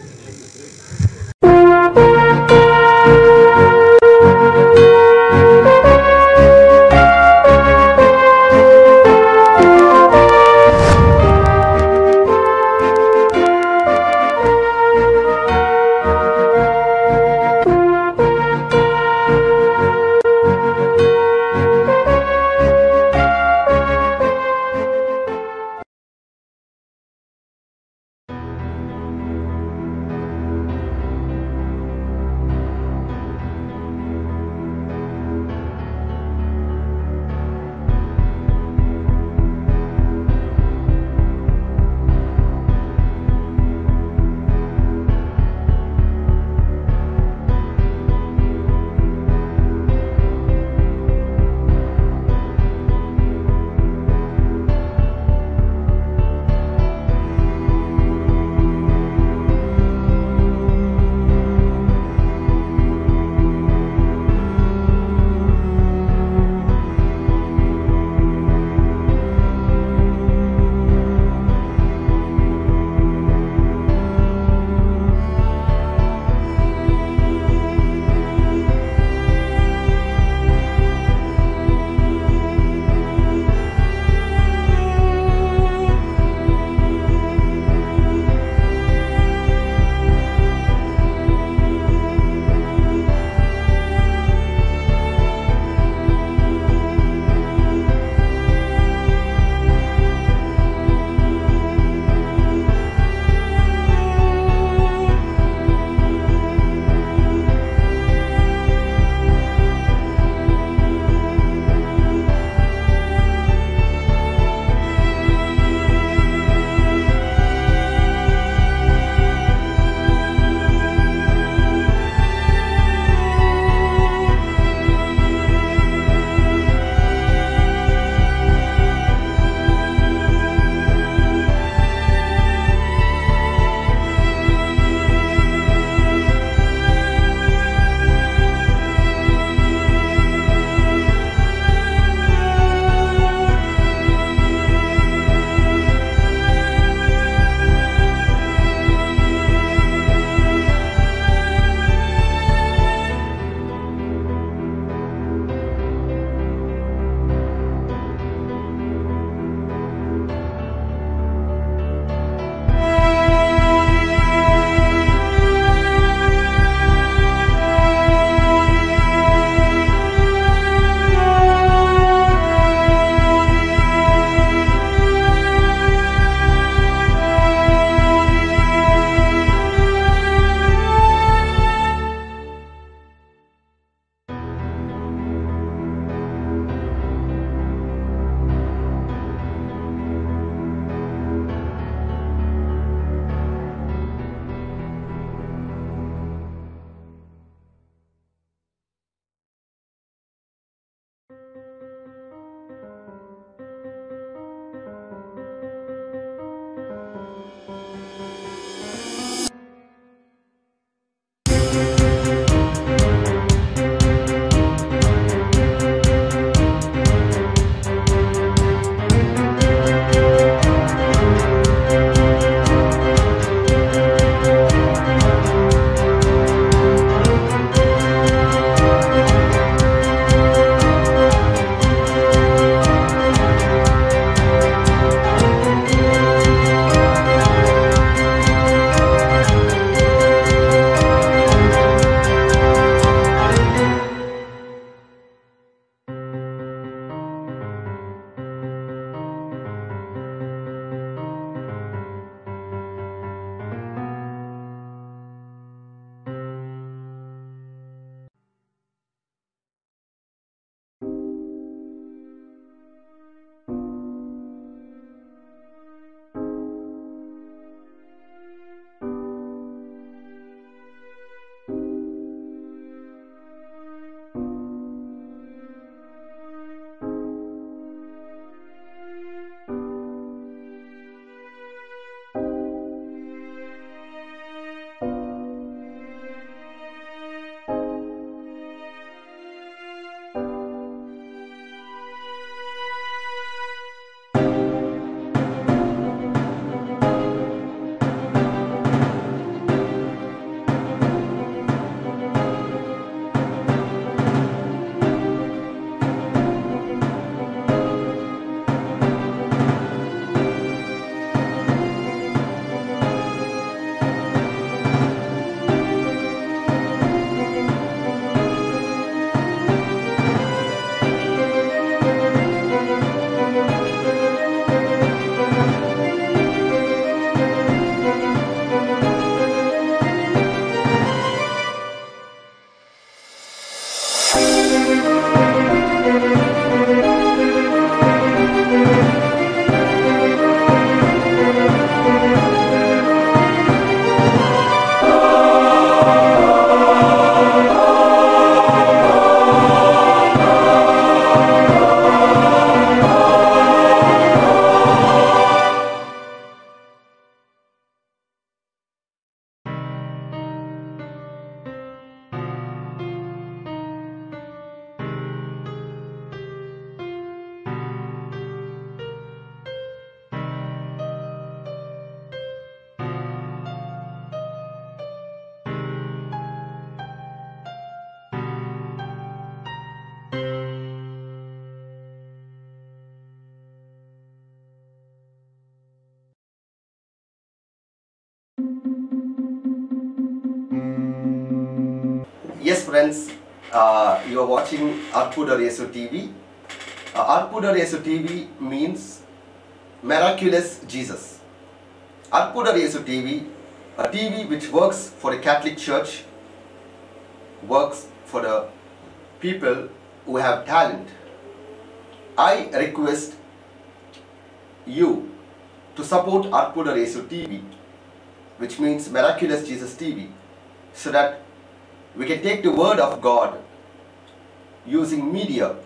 [SPEAKER 1] Yes, friends, uh, you are watching Arpudar Yesu TV. Uh, Arpudar Yesu TV means miraculous Jesus. Arpudar Yesu TV, a TV which works for the Catholic Church, works for the people who have talent. I request you to support Arpudar Yesu TV, which means Miraculous Jesus TV, so that we can take the word of God using media,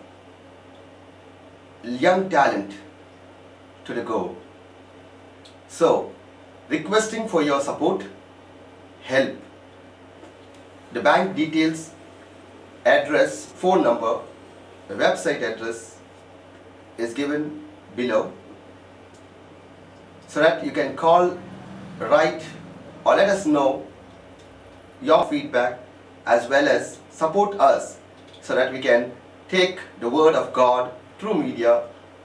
[SPEAKER 1] young talent to the goal. So, requesting for your support, help. The bank details, address, phone number, the website address is given below so that you can call, write, or let us know your feedback as well as support us so that we can take the word of God through media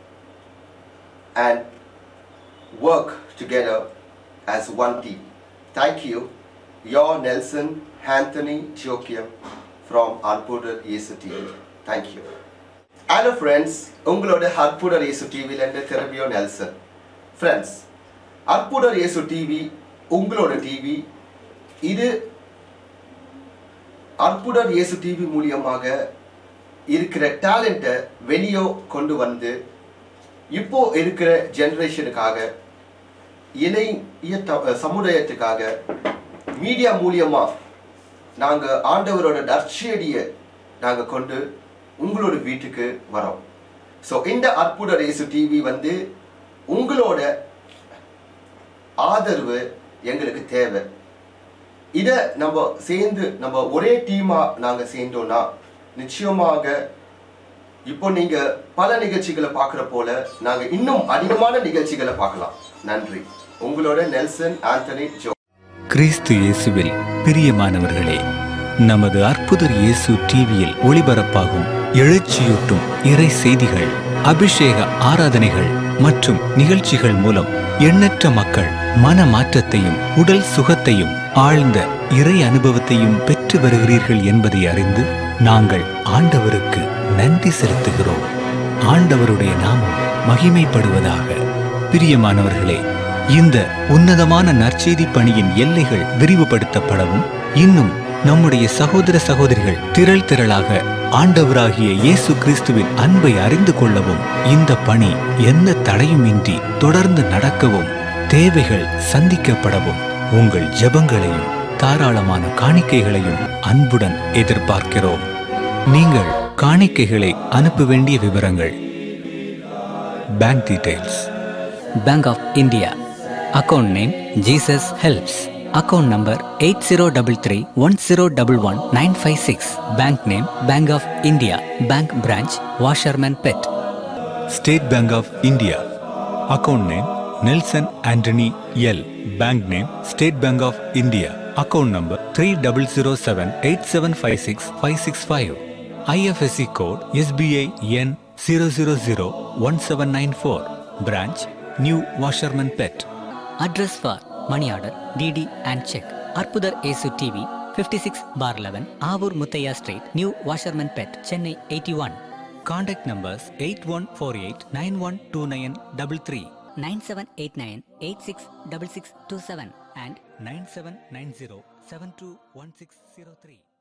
[SPEAKER 1] and work together as one team. Thank you. Your Nelson Anthony Jokiam from Arpudar Yesu TV. Thank you. Hello friends உங்களோட அற்புதர் இயேசு டிவிலேருந்து திரும்பியோ Nelson friends அற்புதர் இயேசு TV உங்களோட TV இது அற்புதர் இயேசு TV மூலியமாக இருக்கிற டேலண்ட்டை வெளியே கொண்டு வந்து இப்போ இருக்கிற ஜென்ரேஷனுக்காக இளைய த- சமுதாயத்துக்காக மீடியா மூலியமா நாங்கள் ஆண்டவரோட நற்செடியை நாங்கள் கொண்டு உங்களோட வீட்டுக்கு வரோம் ஸோ இந்த அற்புத ரேசு டிவி வந்து உங்களோட ஆதரவு எங்களுக்கு தேவை இதை நம்ம சேர்ந்து நம்ம ஒரே டீமாக நாங்கள் சேர்ந்தோம்னா நிச்சயமாக இப்போ நீங்கள் பல நிகழ்ச்சிகளை பார்க்குற போல நாங்கள் இன்னும் அதிகமான நிகழ்ச்சிகளை பார்க்கலாம் நன்றி உங்களோட நெல்சன் ஆண்டனி ஜோ
[SPEAKER 19] கிறிஸ்து இயேசுவில் பிரியமானவர்களே நமது அற்புதர் இயேசு டிவியில் ஒளிபரப்பாகும் எழுச்சியூட்டும் இறை செய்திகள் அபிஷேக ஆராதனைகள் மற்றும் நிகழ்ச்சிகள் மூலம் எண்ணற்ற மக்கள் மன மாற்றத்தையும் உடல் சுகத்தையும் ஆழ்ந்த இறை அனுபவத்தையும் பெற்று வருகிறீர்கள் என்பதை அறிந்து நாங்கள் ஆண்டவருக்கு நன்றி செலுத்துகிறோம் ஆண்டவருடைய நாமம் மகிமைப்படுவதாக பிரியமானவர்களே இந்த உன்னதமான நற்செய்தி பணியின் எல்லைகள் விரிவுபடுத்தப்படவும் இன்னும் நம்முடைய சகோதர சகோதரிகள் திரள் திரளாக ஆண்டவராகிய இயேசு கிறிஸ்துவின் அன்பை அறிந்து கொள்ளவும் இந்த பணி எந்த தடையுமின்றி தொடர்ந்து நடக்கவும் தேவைகள் சந்திக்கப்படவும் உங்கள் ஜெபங்களையும் தாராளமான காணிக்கைகளையும் அன்புடன் எதிர்பார்க்கிறோம் நீங்கள் காணிக்கைகளை அனுப்ப வேண்டிய விவரங்கள் bank details
[SPEAKER 23] Bank of India. Account name Jesus Helps. Account number 8033-1011-956. Bank name Bank of India. Bank branch Washerman Pet.
[SPEAKER 19] State Bank of India account name Nelson Antony L bank name State Bank of India account number three double zero seven eight seven five six five six five IFSC code SBI N zero zero zero one seven nine four branch new Washermanpet
[SPEAKER 23] Address for money order, DD and check. Arpudar Esu TV, 56 bar 11, Avur Muthaya Street, New Washerman Pet, Chennai 81.
[SPEAKER 19] Contact numbers 8148 912933
[SPEAKER 23] 9789 866627 and
[SPEAKER 19] 9790 721603